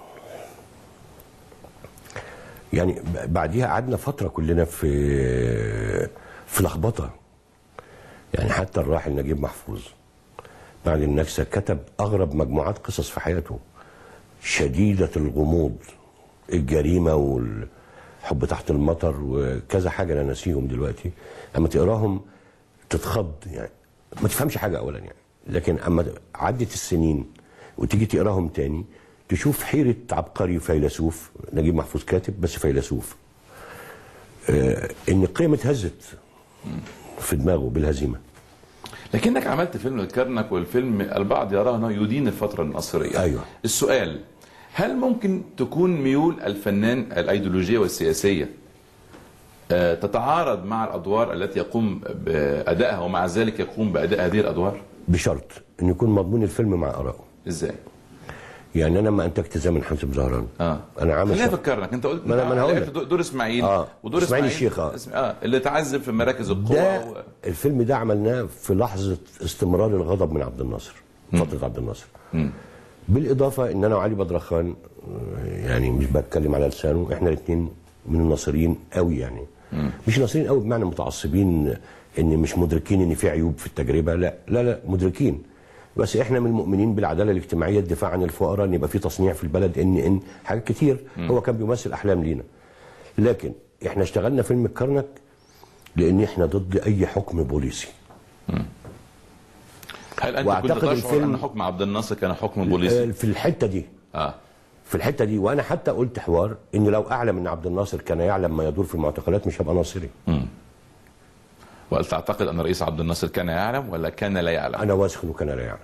يعني ب- بعديها قعدنا فتره كلنا في في لخبطه يعني حتى الراحل نجيب محفوظ بعد النكسه كتب اغرب مجموعات قصص في حياته شديده الغموض الجريمه والحب تحت المطر وكذا حاجه انا ناسيهم دلوقتي اما تقراهم تتخض يعني ما تفهمش حاجه اولا يعني لكن اما عدت السنين وتيجي تقراهم تاني تشوف حيره عبقري وفيلسوف نجيب محفوظ كاتب بس فيلسوف آه ان القيم اتهزت في دماغه بالهزيمه لكنك عملت فيلم الكرنك والفيلم البعض يراه انه يدين الفتره النصريه أيوة. السؤال هل ممكن تكون ميول الفنان الايديولوجيه والسياسيه آه، تتعارض مع الادوار التي يقوم بادائها ومع ذلك يقوم باداء هذه الادوار بشرط ان يكون مضمون الفيلم مع ارائه ازاي يعني انا لما انتجت زمن حازم زهران اه انا عامل خليني شغل- افكرك انت قلت ما أنا- ما أنا هقول لعبت لك. دور- دور اسماعيل آه. ودور إسماعيل اسماعيل الشيخ، آه. اسم- اه اللي تعذب في مراكز القوى ده و... الفيلم ده عملناه في لحظه استمرار الغضب من عبد الناصر فتره عبد الناصر بالاضافه ان انا وعلي بدرخان آه، يعني مش بتكلم على لسانه احنا الاثنين من الناصريين قوي يعني مش ناصرين قوي بمعنى متعصبين ان مش مدركين ان في عيوب في التجربه لا لا لا مدركين بس احنا من المؤمنين بالعداله الاجتماعيه الدفاع عن الفقراء ان يبقى في تصنيع في البلد ان ان حاجات كتير هو كان بيمثل احلام لينا لكن احنا اشتغلنا فيلم الكرنك لان احنا ضد اي حكم بوليسي هل انت كنت وأعتقد تشعر الفيلم- ان حكم عبد الناصر كان حكم بوليسي؟ آه، في الحته دي اه في الحته دي وانا حتى قلت حوار ان لو اعلم ان عبد الناصر كان يعلم ما يدور في المعتقلات مش هبقى ناصري وهل تعتقد ان الرئيس عبد الناصر كان يعلم ولا كان لا يعلم؟ انا واثق انه كان لا يعلم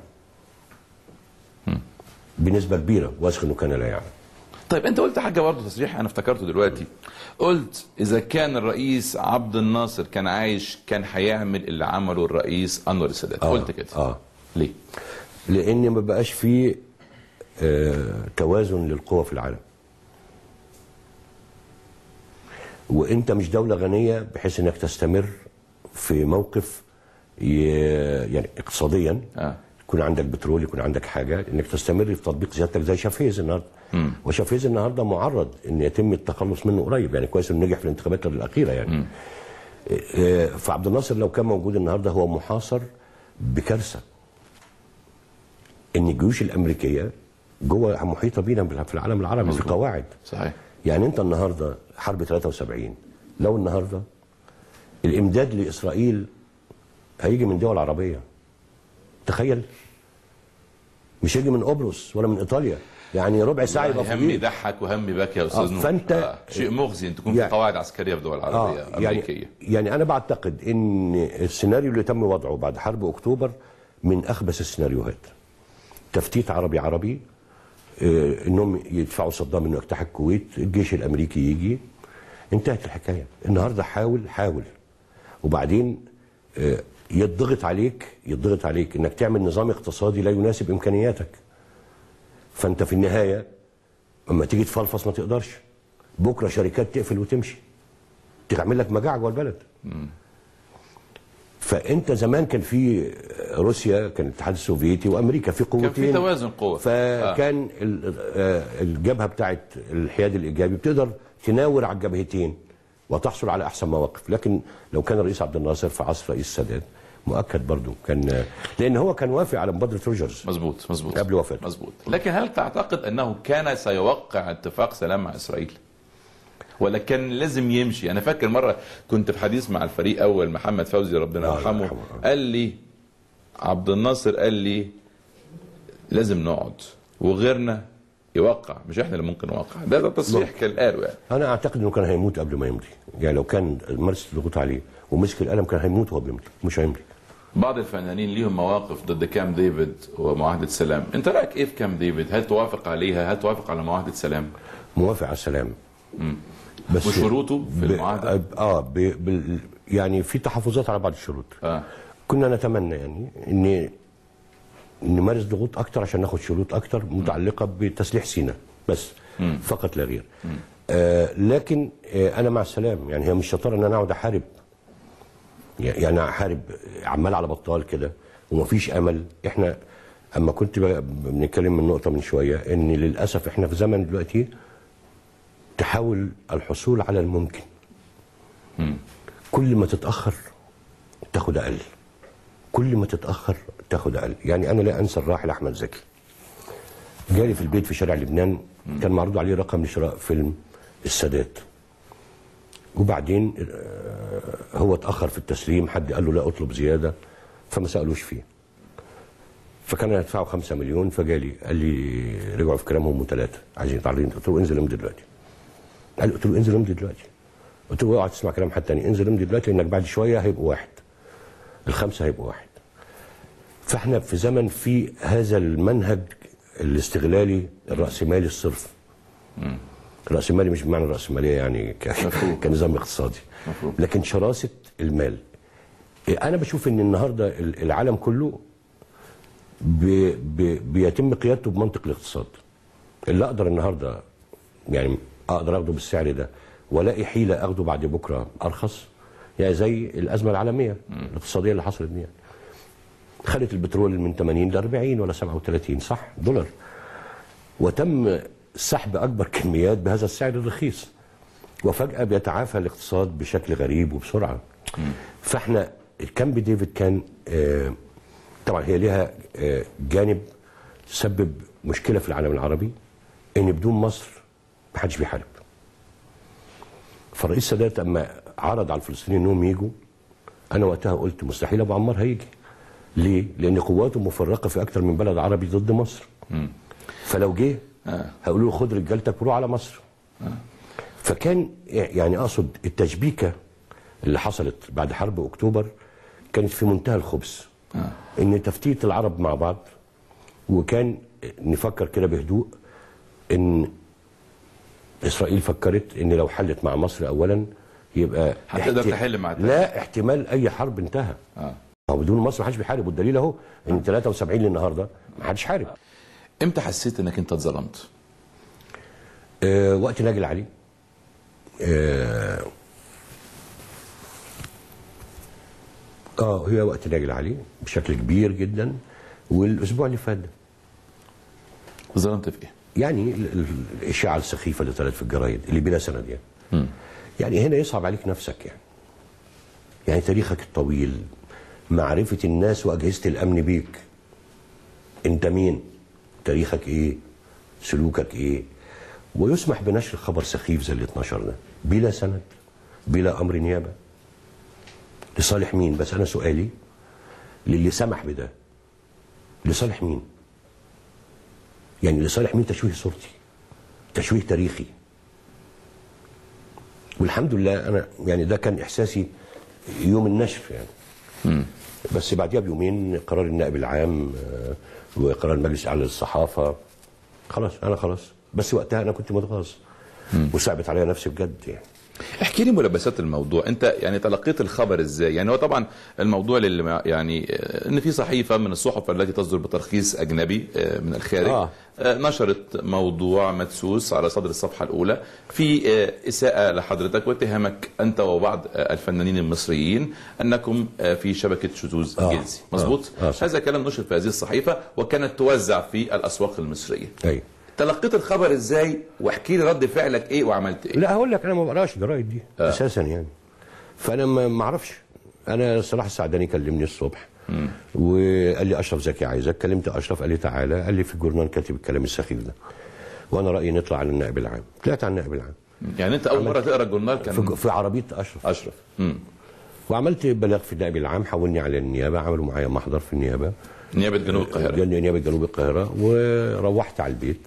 بنسبه كبيره واثق انه كان لا يعلم طيب انت قلت حاجه برضه تصريح انا افتكرته دلوقتي قلت اذا كان الرئيس عبد الناصر كان عايش كان هيعمل اللي عمله الرئيس انور السادات آه، قلت كده اه ليه؟ لان ما بقاش فيه آه توازن للقوى في العالم وانت مش دوله غنيه بحيث انك تستمر في موقف ي... يعني اقتصاديا آه. يكون عندك بترول يكون عندك حاجه انك تستمر في تطبيق سيادتك زي شافيز النهارده وشافيز النهارده معرض ان يتم التخلص منه قريب يعني كويس انه نجح في الانتخابات الاخيره يعني آه، فعبد الناصر لو كان موجود النهارده هو محاصر بكارثه ان الجيوش الامريكيه جوه محيطه بينا في العالم العربي في مظبوط. قواعد صحيح يعني انت النهارده حرب 73 لو النهارده الامداد لاسرائيل هيجي من دول عربيه تخيل مش هيجي من قبرص ولا من ايطاليا يعني ربع ساعه يبقى هم فوقيه يضحك وهم يبكي يا استاذ آه، نور فأنت- آه. شيء مخزي ان تكون في يعني- قواعد عسكريه في دول عربيه اه يعني امريكيه يعني انا بعتقد ان السيناريو اللي تم وضعه بعد حرب اكتوبر من اخبث السيناريوهات تفتيت عربي عربي آه، انهم يدفعوا صدام انه يجتاح الكويت الجيش الامريكي يجي انتهت الحكايه النهارده حاول حاول وبعدين آه، يضغط عليك يضغط عليك انك تعمل نظام اقتصادي لا يناسب امكانياتك فانت في النهايه اما تيجي تفلفص ما تقدرش بكره شركات تقفل وتمشي تعمل لك مجاعة جوه البلد فانت زمان كان في روسيا كان الاتحاد السوفيتي وامريكا في قوتين كان في توازن قوى فكان ال- آه، الجبهه بتاعت الحياد الايجابي بتقدر تناور على الجبهتين وتحصل على احسن مواقف لكن لو كان الرئيس عبد الناصر في عصر رئيس السادات مؤكد برضه كان لان هو كان وافق على مبادره روجرز مظبوط مظبوط قبل وفاته. مظبوط لكن هل تعتقد انه كان سيوقع اتفاق سلام مع اسرائيل؟ ولا كان لازم يمشي؟ انا فاكر مره كنت في حديث مع الفريق اول محمد فوزي ربنا الله يرحمه يرحمه. قال لي عبد الناصر قال لي لازم نقعد وغيرنا يوقع مش احنا اللي ممكن نوقع ده, ده تصريح كان قاله يعني انا اعتقد انه كان هيموت قبل ما يمضي يعني لو كان مارس الضغوط عليه ومسك القلم كان هيموت وهو بيمضي مش هيمضي بعض الفنانين ليهم مواقف ضد كام ديفيد ومعاهده سلام انت رايك ايه في كام ديفيد هل توافق عليها هل توافق على معاهده سلام موافق على السلام بس وشروطه في ب- المعاهده اه ب... بال... يعني في تحفظات على بعض الشروط اه كنا نتمنى يعني ان نمارس ضغوط اكتر عشان ناخد شروط اكتر متعلقه بتسليح سيناء بس فقط لا غير آه لكن آه انا مع السلام يعني هي مش شطاره ان انا اقعد احارب يعني احارب عمال على بطال كده ومفيش امل احنا اما كنت ب- بنتكلم من نقطه من شويه ان للاسف احنا في زمن دلوقتي تحاول الحصول على الممكن كل ما تتاخر تاخد اقل كل ما تتاخر تاخد اقل يعني انا لا انسى الراحل احمد زكي جالي في البيت في شارع لبنان كان معروض عليه رقم لشراء فيلم السادات وبعدين آه، هو اتاخر في التسليم حد قال له لا اطلب زياده فما سالوش فيه فكان هيدفعوا خمسة مليون فجالي قال لي رجعوا في كلامهم ثلاثه عايزين يتعرضين قلت له انزل امضي دلوقتي قال قلت له انزل امضي دلوقتي قلت له اوعى تسمع كلام حد تاني انزل امضي دلوقتي لانك بعد شويه هيبقوا واحد الخمسه هيبقوا واحد فاحنا في زمن في هذا المنهج الاستغلالي الراسمالي الصرف الراسمالي مش بمعنى الراسماليه يعني ك- مفهوم. كنظام اقتصادي مفهوم. لكن شراسه المال انا بشوف ان النهارده ال- العالم كله بي بي بيتم قيادته بمنطق الاقتصاد اللي اقدر النهارده يعني اقدر اخده بالسعر ده والاقي حيله اخده بعد بكره ارخص يعني زي الازمه العالميه الاقتصاديه اللي حصلت دي يعني. خدت البترول من 80 ل 40 ولا 37 صح دولار وتم سحب اكبر كميات بهذا السعر الرخيص وفجاه بيتعافى الاقتصاد بشكل غريب وبسرعه فاحنا الكامب ديفيد كان آه طبعا هي ليها آه جانب سبب مشكله في العالم العربي ان بدون مصر ما حدش بيحارب فالرئيس السادات اما عرض على الفلسطينيين انهم يجوا انا وقتها قلت مستحيل ابو عمار هيجي ليه؟ لان قواته مفرقه في اكثر من بلد عربي ضد مصر فلو جه آه. هيقولوا له خد رجالتك وروح على مصر فكان يعني اقصد التشبيكه اللي حصلت بعد حرب اكتوبر كانت في منتهى الخبث ان تفتيت العرب مع بعض وكان نفكر كده بهدوء ان اسرائيل فكرت ان لو حلت مع مصر اولا يبقى هتقدر احت- تحل مع التاني. لا احتمال اي حرب انتهى آه. هو بدون مصر ما حدش بيحارب والدليل اهو ان 73 للنهارده ما حدش حارب امتى حسيت انك انت اتظلمت؟ آه وقت ناجي العلي آه اه هي وقت ناجي العلي بشكل كبير جدا والاسبوع اللي فات ده اتظلمت في ايه؟ يعني ال- ال- الاشاعه السخيفه اللي طلعت في الجرايد اللي بلا سند يعني يعني هنا يصعب عليك نفسك يعني يعني تاريخك الطويل معرفه الناس واجهزه الامن بيك انت مين تاريخك ايه سلوكك ايه ويسمح بنشر خبر سخيف زي اللي اتنشر ده بلا سند بلا امر نيابه لصالح مين بس انا سؤالي للي سمح بده لصالح مين يعني لصالح مين تشويه صورتي تشويه تاريخي والحمد لله انا يعني ده كان احساسي يوم النشر يعني بس بعديها بيومين قرار النائب العام آه، وقرار مجلس الاعلى للصحافه خلاص انا خلاص بس وقتها انا كنت متغاظ وصعبت عليا نفسي بجد يعني احكي لي ملابسات الموضوع انت يعني تلقيت الخبر ازاي يعني هو طبعا الموضوع اللي مع- يعني آه، ان في صحيفه من الصحف التي تصدر بترخيص اجنبي آه، من الخارج آه. آه، نشرت موضوع مدسوس على صدر الصفحه الاولى في آه، اساءه لحضرتك واتهامك انت وبعض آه، الفنانين المصريين انكم آه، في شبكه شذوذ آه. جنسي مظبوط آه، صح. هذا كلام نشر في هذه الصحيفه وكانت توزع في الاسواق المصريه ايوه تلقيت الخبر ازاي واحكي لي رد فعلك ايه وعملت ايه لا هقول لك انا ما بقراش جرايد دي آه. اساسا يعني فانا ما ما اعرفش انا صلاح السعداني كلمني الصبح وقال لي اشرف زكي عايزك كلمت اشرف قال لي تعالى قال لي في الجورنال كاتب الكلام السخيف ده وانا رايي نطلع على النائب العام طلعت على النائب العام يعني انت اول مره تقرا الجورنال كان في, في عربيه اشرف اشرف مم. وعملت بلاغ في النائب العام حولني على النيابه عملوا معايا محضر في النيابه نيابه جنوب القاهره جن- نيابه جنوب القاهره وروحت على البيت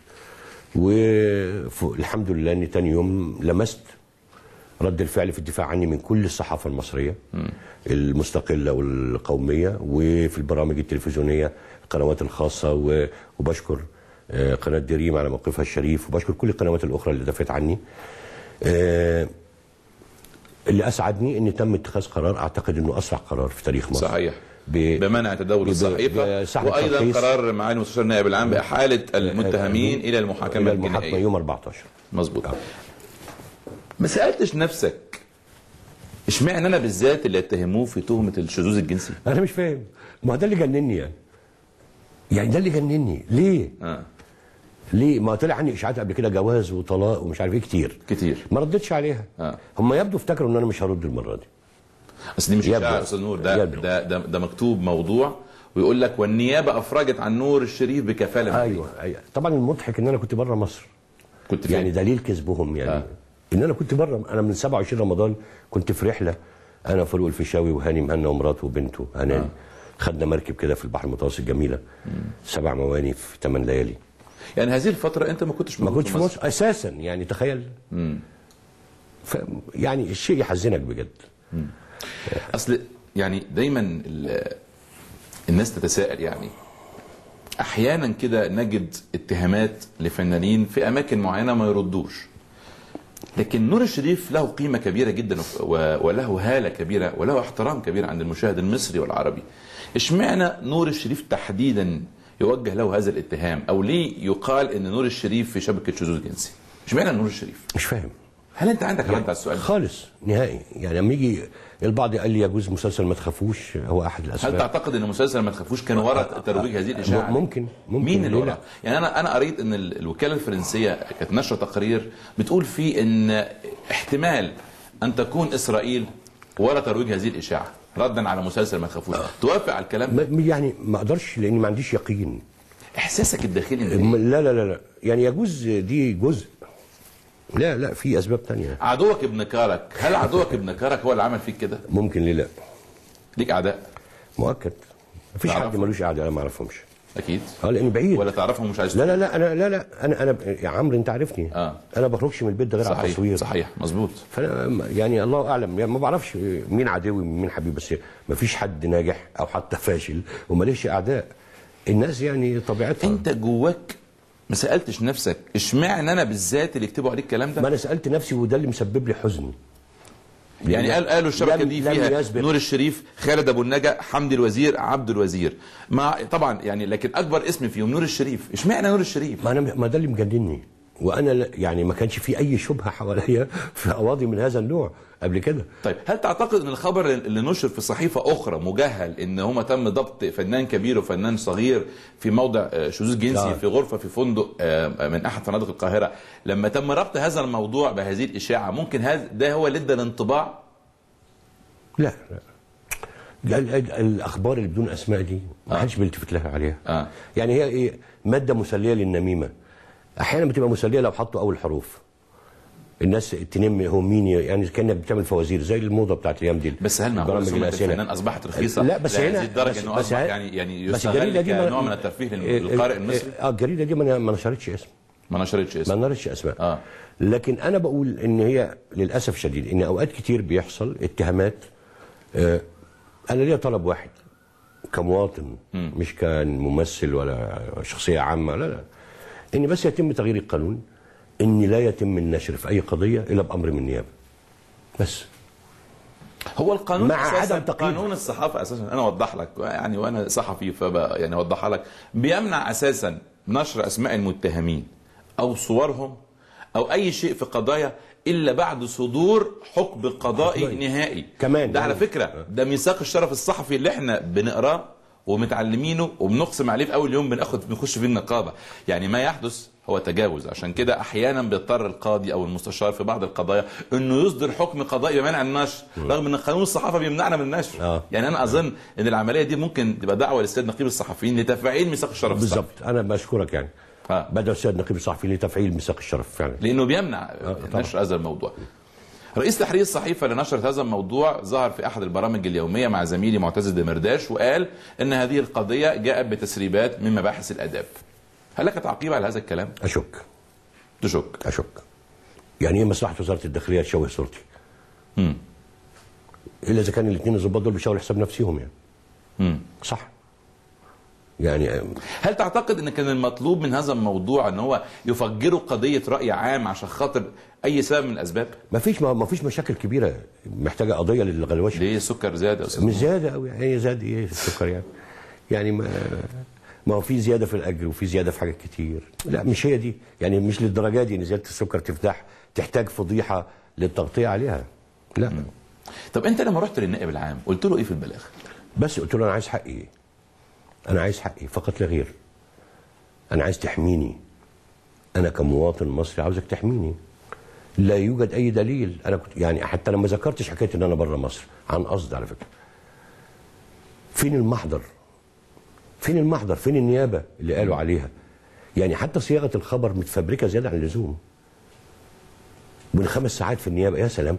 والحمد لله ان تاني يوم لمست رد الفعل في الدفاع عني من كل الصحافه المصريه المستقله والقوميه وفي البرامج التلفزيونيه القنوات الخاصه و- وبشكر آه، قناه دريم على موقفها الشريف وبشكر كل القنوات الاخرى اللي دافعت عني آه، اللي اسعدني ان تم اتخاذ قرار اعتقد انه اسرع قرار في تاريخ مصر صحيح ب- بمنع تداول ب- الصحيفه بسحب وايضا الترخيص. قرار معالي المستشار النائب العام باحاله المتهمين الى المحاكمه الى المحاكمه الجنائيه يوم 14 مظبوط آه. ما سالتش نفسك اشمعنى انا بالذات اللي اتهموه في تهمه الشذوذ الجنسي انا مش فاهم ما هو ده اللي جنني يعني يعني ده اللي جنني ليه اه ليه ما طلع عني اشاعات قبل كده جواز وطلاق ومش عارف ايه كتير كتير ما ردتش عليها آه. هم يبدو افتكروا ان انا مش هرد المره دي اصل دي مش يبدو. اشاعه يا استاذ نور ده يبدو. ده ده, ده مكتوب موضوع ويقول لك والنيابه افرجت عن نور الشريف بكفاله ايوه ايوه طبعا المضحك ان انا كنت بره مصر كنت فين؟ يعني دليل كذبهم يعني آه. آه. ان انا كنت بره انا من 27 رمضان كنت في رحله انا فاروق الفيشاوي وهاني مهنا ومراته وبنته هنان آه. خدنا مركب كده في البحر المتوسط جميله سبع مواني في ثمان ليالي يعني هذه الفتره انت ما كنتش ما موجود كنتش في مصر اساسا يعني تخيل ف يعني الشيء يحزنك بجد اصل يعني دايما ال- الناس تتساءل يعني احيانا كده نجد اتهامات لفنانين في اماكن معينه ما يردوش لكن نور الشريف له قيمه كبيره جدا و- وله هاله كبيره وله احترام كبير عند المشاهد المصري والعربي اشمعنى نور الشريف تحديدا يوجه له هذا الاتهام او ليه يقال ان نور الشريف في شبكه شذوذ جنسي اشمعنى نور الشريف مش فاهم هل انت عندك رد على السؤال ده؟ خالص نهائي يعني لما يجي البعض قال لي يجوز مسلسل ما تخافوش هو احد هل الاسباب تعتقد ان مسلسل ما تخافوش كان وراء ترويج هذه الاشاعه؟ ممكن ممكن مين اللي ليه ورا؟ لا؟ يعني انا انا قريت ان ال- الوكاله الفرنسيه كانت نشره تقرير بتقول فيه ان احتمال ان تكون اسرائيل ورا ترويج هذه الاشاعه ردا على مسلسل ما تخافوش توافق على الكلام ده؟ ما- يعني ما اقدرش لاني ما عنديش يقين احساسك الداخلي من م- إيه؟ لا لا لا لا يعني يجوز دي جزء لا لا في اسباب تانية عدوك ابن كارك هل عدوك ابن كارك هو اللي عمل فيك كده؟ ممكن ليه لا ليك اعداء مؤكد مفيش تعرفه؟ حد ملوش قاعده انا ما اعرفهمش اكيد اه لاني بعيد ولا تعرفهم مش عايز لا لا لا انا لا لا انا انا يا عمرو انت عارفني آه. انا ما بخرجش من البيت ده غير على صحيح التصوير صحيح مظبوط فانا يعني الله اعلم يعني ما بعرفش مين عدوي ومين حبيبي بس ما فيش حد ناجح او حتى فاشل وماليش اعداء الناس يعني طبيعتها انت جواك ما سالتش نفسك اشمعنى انا بالذات اللي يكتبوا عليك الكلام ده ما انا سالت نفسي وده اللي مسبب لي حزن يعني لأن قال قالوا الشبكه لم- دي لم فيها يسبق. نور الشريف خالد ابو النجا حمدي الوزير عبد الوزير مع طبعا يعني لكن اكبر اسم فيهم نور الشريف اشمعنى نور الشريف ما انا ما ده اللي مجنني وانا لا- يعني ما كانش في اي شبهه حواليا في قواضي من هذا النوع قبل كده طيب هل تعتقد ان الخبر اللي نشر في صحيفه اخرى مجهل ان هما تم ضبط فنان كبير وفنان صغير في موضع آه، شذوذ جنسي آه. في غرفه في فندق آه، من احد فنادق القاهره لما تم ربط هذا الموضوع بهذه الاشاعه ممكن هذا ده هو اللي ادى الانطباع لا لا ال- ال- الاخبار اللي بدون اسماء دي ما آه. حدش بيلتفت لها عليها آه. يعني هي ايه ماده مسليه للنميمه احيانا بتبقى مسليه لو حطوا اول حروف الناس تنم هو مين يعني كانك بتعمل فوازير زي الموضه بتاعت الايام دي بس هل معقول برامج سمعه الأسئلة. الفنان اصبحت رخيصه لا بس لهذه هنا الدرجه بس انه بس اصبح ه- يعني يعني بس يستغل الجريده دي ما- كنوع من الترفيه ال- للقارئ المصري اه الجريده دي ما ما نشرتش اسم ما نشرتش ما اسم نشرتش اسماء آه. لكن انا بقول ان هي للاسف شديد ان اوقات كتير بيحصل اتهامات آه انا ليا طلب واحد كمواطن مش كان ممثل ولا شخصيه عامه لا لا ان بس يتم تغيير القانون ان لا يتم النشر في اي قضيه الا بامر من النيابه بس هو القانون مع أساساً عدم تقييد. قانون الصحافه اساسا انا اوضح لك يعني وانا صحفي فبقى يعني اوضحها لك بيمنع اساسا نشر اسماء المتهمين او صورهم او اي شيء في قضايا الا بعد صدور حكم قضائي قضائي. نهائي كمان. ده على فكره ده ميثاق الشرف الصحفي اللي احنا بنقراه ومتعلمينه وبنقسم عليه في اول يوم بناخد بنخش فيه النقابه يعني ما يحدث هو تجاوز عشان كده احيانا بيضطر القاضي او المستشار في بعض القضايا انه يصدر حكم قضائي بمنع النشر رغم ان قانون الصحافه بيمنعنا من النشر آه. يعني انا اظن ان العمليه دي ممكن تبقى دعوه للسيد نقيب الصحفيين لتفعيل ميثاق الشرف الصحفي. بالظبط انا بشكرك يعني آه. بدأ السيد نقيب الصحفي لتفعيل ميثاق الشرف فعلا لانه بيمنع نشر هذا الموضوع رئيس تحرير الصحيفه اللي نشرت هذا الموضوع ظهر في احد البرامج اليوميه مع زميلي معتز الدمرداش وقال ان هذه القضيه جاءت بتسريبات من مباحث الاداب هل لك تعقيب على هذا الكلام اشك تشك اشك يعني ايه مصلحه وزاره الداخليه تشوه صورتي مم. الا اذا كان الاثنين الظباط دول بيشاوروا حساب نفسهم يعني مم. صح يعني آه، هل تعتقد ان كان المطلوب من هذا الموضوع ان هو يفجروا قضيه راي عام عشان خاطر اي سبب من الاسباب ما فيش ما فيش مشاكل كبيره محتاجه قضيه للغلوشه ليه السكر زاد يا استاذ مش زياده قوي هي زاد ايه السكر يعني يعني ما ما هو في زياده في الاجر وفي زياده في حاجات كتير لا مش هي دي يعني مش للدرجه دي ان زياده السكر تفتح تحتاج فضيحه للتغطيه عليها لا طب انت لما رحت للنائب العام قلت له ايه في البلاغ بس قلت له انا عايز حقي انا عايز حقي فقط لا غير انا عايز تحميني انا كمواطن مصري عاوزك تحميني لا يوجد اي دليل انا كنت يعني حتى لما ذكرتش حكايه ان انا بره مصر عن قصد على فكره فين المحضر فين المحضر فين النيابه اللي قالوا عليها يعني حتى صياغه الخبر متفبركه زياده عن اللزوم من خمس ساعات في النيابه يا سلام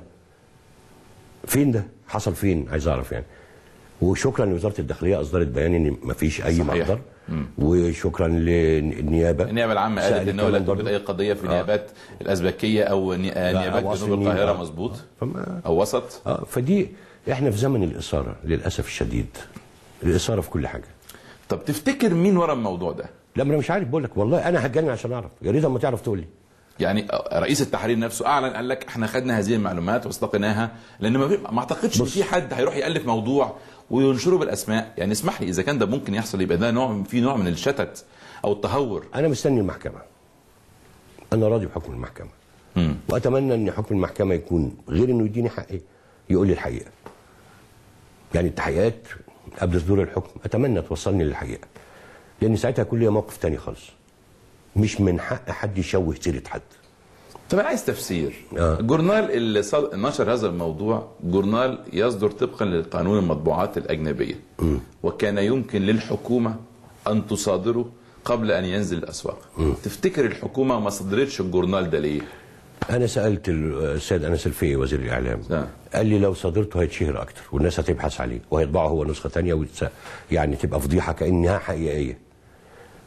فين ده حصل فين عايز اعرف يعني وشكرا لوزاره الداخليه اصدرت بيان ان ما فيش اي صحيح. محضر وشكرا للنيابه النيابه العامه قالت سألت ان هو لا كمان توجد برضو. اي قضيه في نيابات الازبكيه او ني- آه، نيابات أو وصل جنوب النيل، القاهره آه. مظبوط فما او وسط اه فدي احنا في زمن الاثاره للاسف الشديد الاثاره في كل حاجه طب تفتكر مين ورا الموضوع ده لا ما انا مش عارف بقول لك والله انا هتجنن عشان اعرف يا ريت اما تعرف تقول لي يعني رئيس التحرير نفسه اعلن قال لك احنا خدنا هذه المعلومات واستقيناها لان ما, في- ما اعتقدش ان في حد هيروح يالف موضوع وينشره بالاسماء يعني اسمح لي اذا كان ده ممكن يحصل يبقى ده نوع في نوع من الشتت او التهور انا مستني المحكمه انا راضي بحكم المحكمه مم. واتمنى ان حكم المحكمه يكون غير انه يديني حقي يقول لي الحقيقه يعني التحقيقات قبل صدور الحكم اتمنى توصلني للحقيقه لان ساعتها هيكون ليا موقف تاني خالص مش من حق حد يشوه سيره حد طب انا عايز تفسير آه. الجورنال اللي صد... نشر هذا الموضوع جورنال يصدر طبقا لقانون المطبوعات الاجنبيه وكان يمكن للحكومه ان تصادره قبل ان ينزل الاسواق تفتكر الحكومه ما صدرتش الجورنال ده ليه انا سالت السيد انس الفقي وزير الاعلام آه. قال لي لو صدرته هيتشهر اكتر والناس هتبحث عليه وهيطبعه هو نسخه تانية ويتس... يعني تبقى فضيحه كانها حقيقيه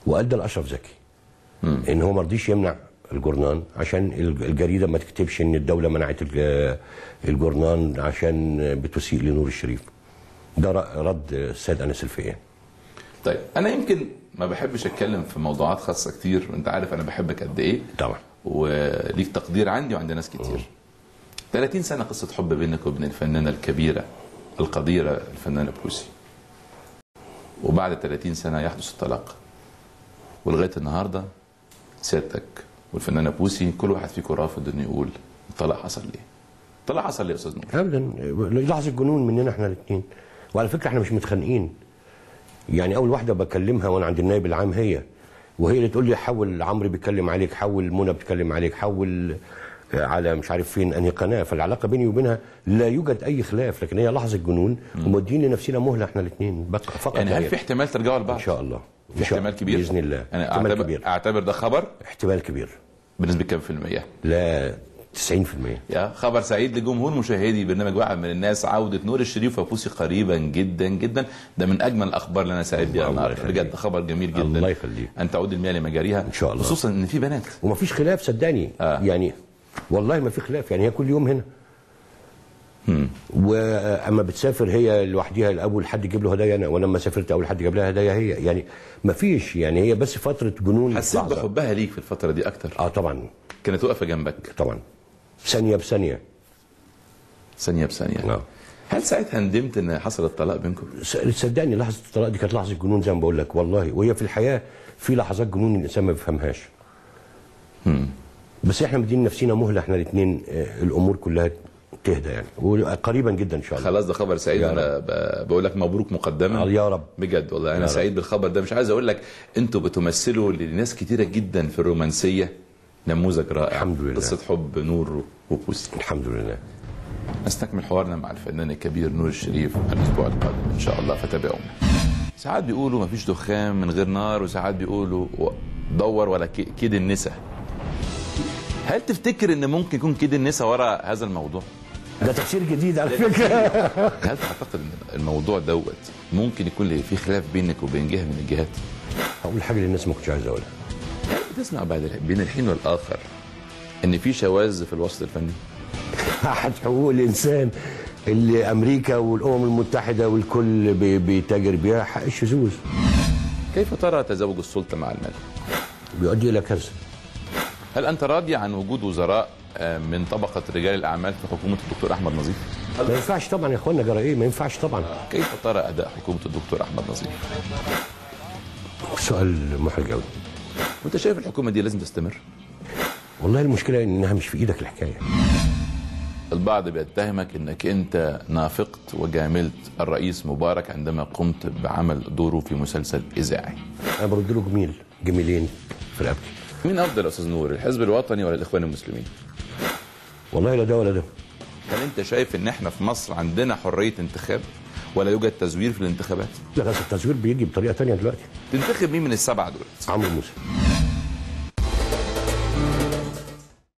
وادى لاشرف زكي ان هو ما رضيش يمنع الجورنان عشان الج- الجريده ما تكتبش ان الدوله منعت الج- الجورنان عشان بتسيء لنور الشريف ده ر- رد السيد انس الفقيان طيب انا يمكن ما بحبش اتكلم في موضوعات خاصه كتير وانت عارف انا بحبك قد ايه طبعا وليك تقدير عندي وعند ناس كتير 30 سنه قصه حب بينك وبين الفنانه الكبيره القديره الفنانه بوسي وبعد 30 سنه يحدث الطلاق ولغايه النهارده سيادتك والفنانه بوسي كل واحد فيكم رافض انه يقول الطلاق حصل ليه؟ الطلاق حصل ليه يا استاذ نور؟ ابدا لحظه جنون مننا احنا الاثنين وعلى فكره احنا مش متخانقين يعني اول واحده بكلمها وانا عند النائب العام هي وهي اللي تقول لي حول عمرو بيتكلم عليك حول منى بتتكلم عليك حول على مش عارف فين انهي قناه فالعلاقه بيني وبينها لا يوجد اي خلاف لكن هي لحظه جنون ومدين لنفسنا مهله احنا الاثنين فقط يعني لا هل غير. في احتمال ترجعوا لبعض؟ ان شاء الله في إن شاء احتمال كبير باذن الله انا احتمال اعتبر كبير اعتبر ده خبر احتمال كبير بنسبه كام في المية؟ لا 90% يا خبر سعيد لجمهور مشاهدي برنامج واحد من الناس عودة نور الشريف وبوسي قريبا جدا جدا ده من أجمل الأخبار اللي أنا سعيد بيها الله النهارده يخليك. بجد خبر جميل جدا الله يخليك. أن تعود المياه لمجاريها إن شاء الله. خصوصا إن في بنات ومفيش خلاف صدقني آه. يعني والله ما في خلاف يعني هي كل يوم هنا واما بتسافر هي لوحدها الاول حد يجيب له هدايا انا وانا لما سافرت اول حد جاب لها هدايا هي يعني ما فيش يعني هي بس فتره جنون حسيت لحظة. بحبها ليك في الفترة دي أكتر اه طبعا كانت واقفة جنبك طبعا ثانيه بثانيه ثانية بثانية آه. هل ساعتها ندمت إن حصل الطلاق بينكم؟ س- صدقني لحظه الطلاق دي كانت لحظه جنون زي ما بقول لك والله وهي في الحياه في لحظات جنون الانسان ما بيفهمهاش بس احنا مدين نفسينا مهله احنا الاثنين الامور كلها تهدى يعني وقريبا جدا ان شاء الله خلاص ده خبر سعيد يا أنا ب- بقول لك مبروك مقدما يا رب بجد والله انا يا رب. سعيد بالخبر ده مش عايز اقول لك انتوا بتمثلوا لناس كتيره جدا في الرومانسيه نموذج رائع الحمد لله. قصه حب نور وبوسي الحمد لله نستكمل حوارنا مع الفنان الكبير نور الشريف الاسبوع القادم ان شاء الله فتابعونا ساعات بيقولوا مفيش دخان من غير نار وساعات بيقولوا و- دور ولا ك- كيد النساء هل تفتكر ان ممكن يكون كيد النساء وراء هذا الموضوع ده تفسير جديد على فكره هل تعتقد ان الموضوع دوت ممكن يكون في خلاف بينك وبين جهه من الجهات اقول حاجه للناس ما كنتش عايز اقولها بتسمع بعد الح- بين الحين والاخر ان في شواذ في الوسط الفني احد حقوق الانسان اللي امريكا والامم المتحده والكل بي- بيتاجر بيها حق الشذوذ كيف ترى تزاوج السلطه مع المال بيؤدي الى كارثه هل انت راضي عن وجود وزراء آه، من طبقه رجال الاعمال في حكومه الدكتور احمد نظيف ما ينفعش طبعا يا اخوانا جرى ايه ما ينفعش طبعا كيف ترى اداء حكومه الدكتور احمد نظيف سؤال محرج قوي وانت شايف الحكومه دي لازم تستمر والله المشكله انها مش في ايدك الحكايه البعض بيتهمك انك انت نافقت وجاملت الرئيس مبارك عندما قمت بعمل دوره في مسلسل اذاعي انا برد له جميل جميلين في رقبتي مين افضل يا استاذ نور الحزب الوطني ولا الاخوان المسلمين والله لا ده ولا ده هل انت شايف ان احنا في مصر عندنا حريه انتخاب ولا يوجد تزوير في الانتخابات لا بس التزوير بيجي بطريقه تانية دلوقتي تنتخب مين من السبعه دول عمرو موسى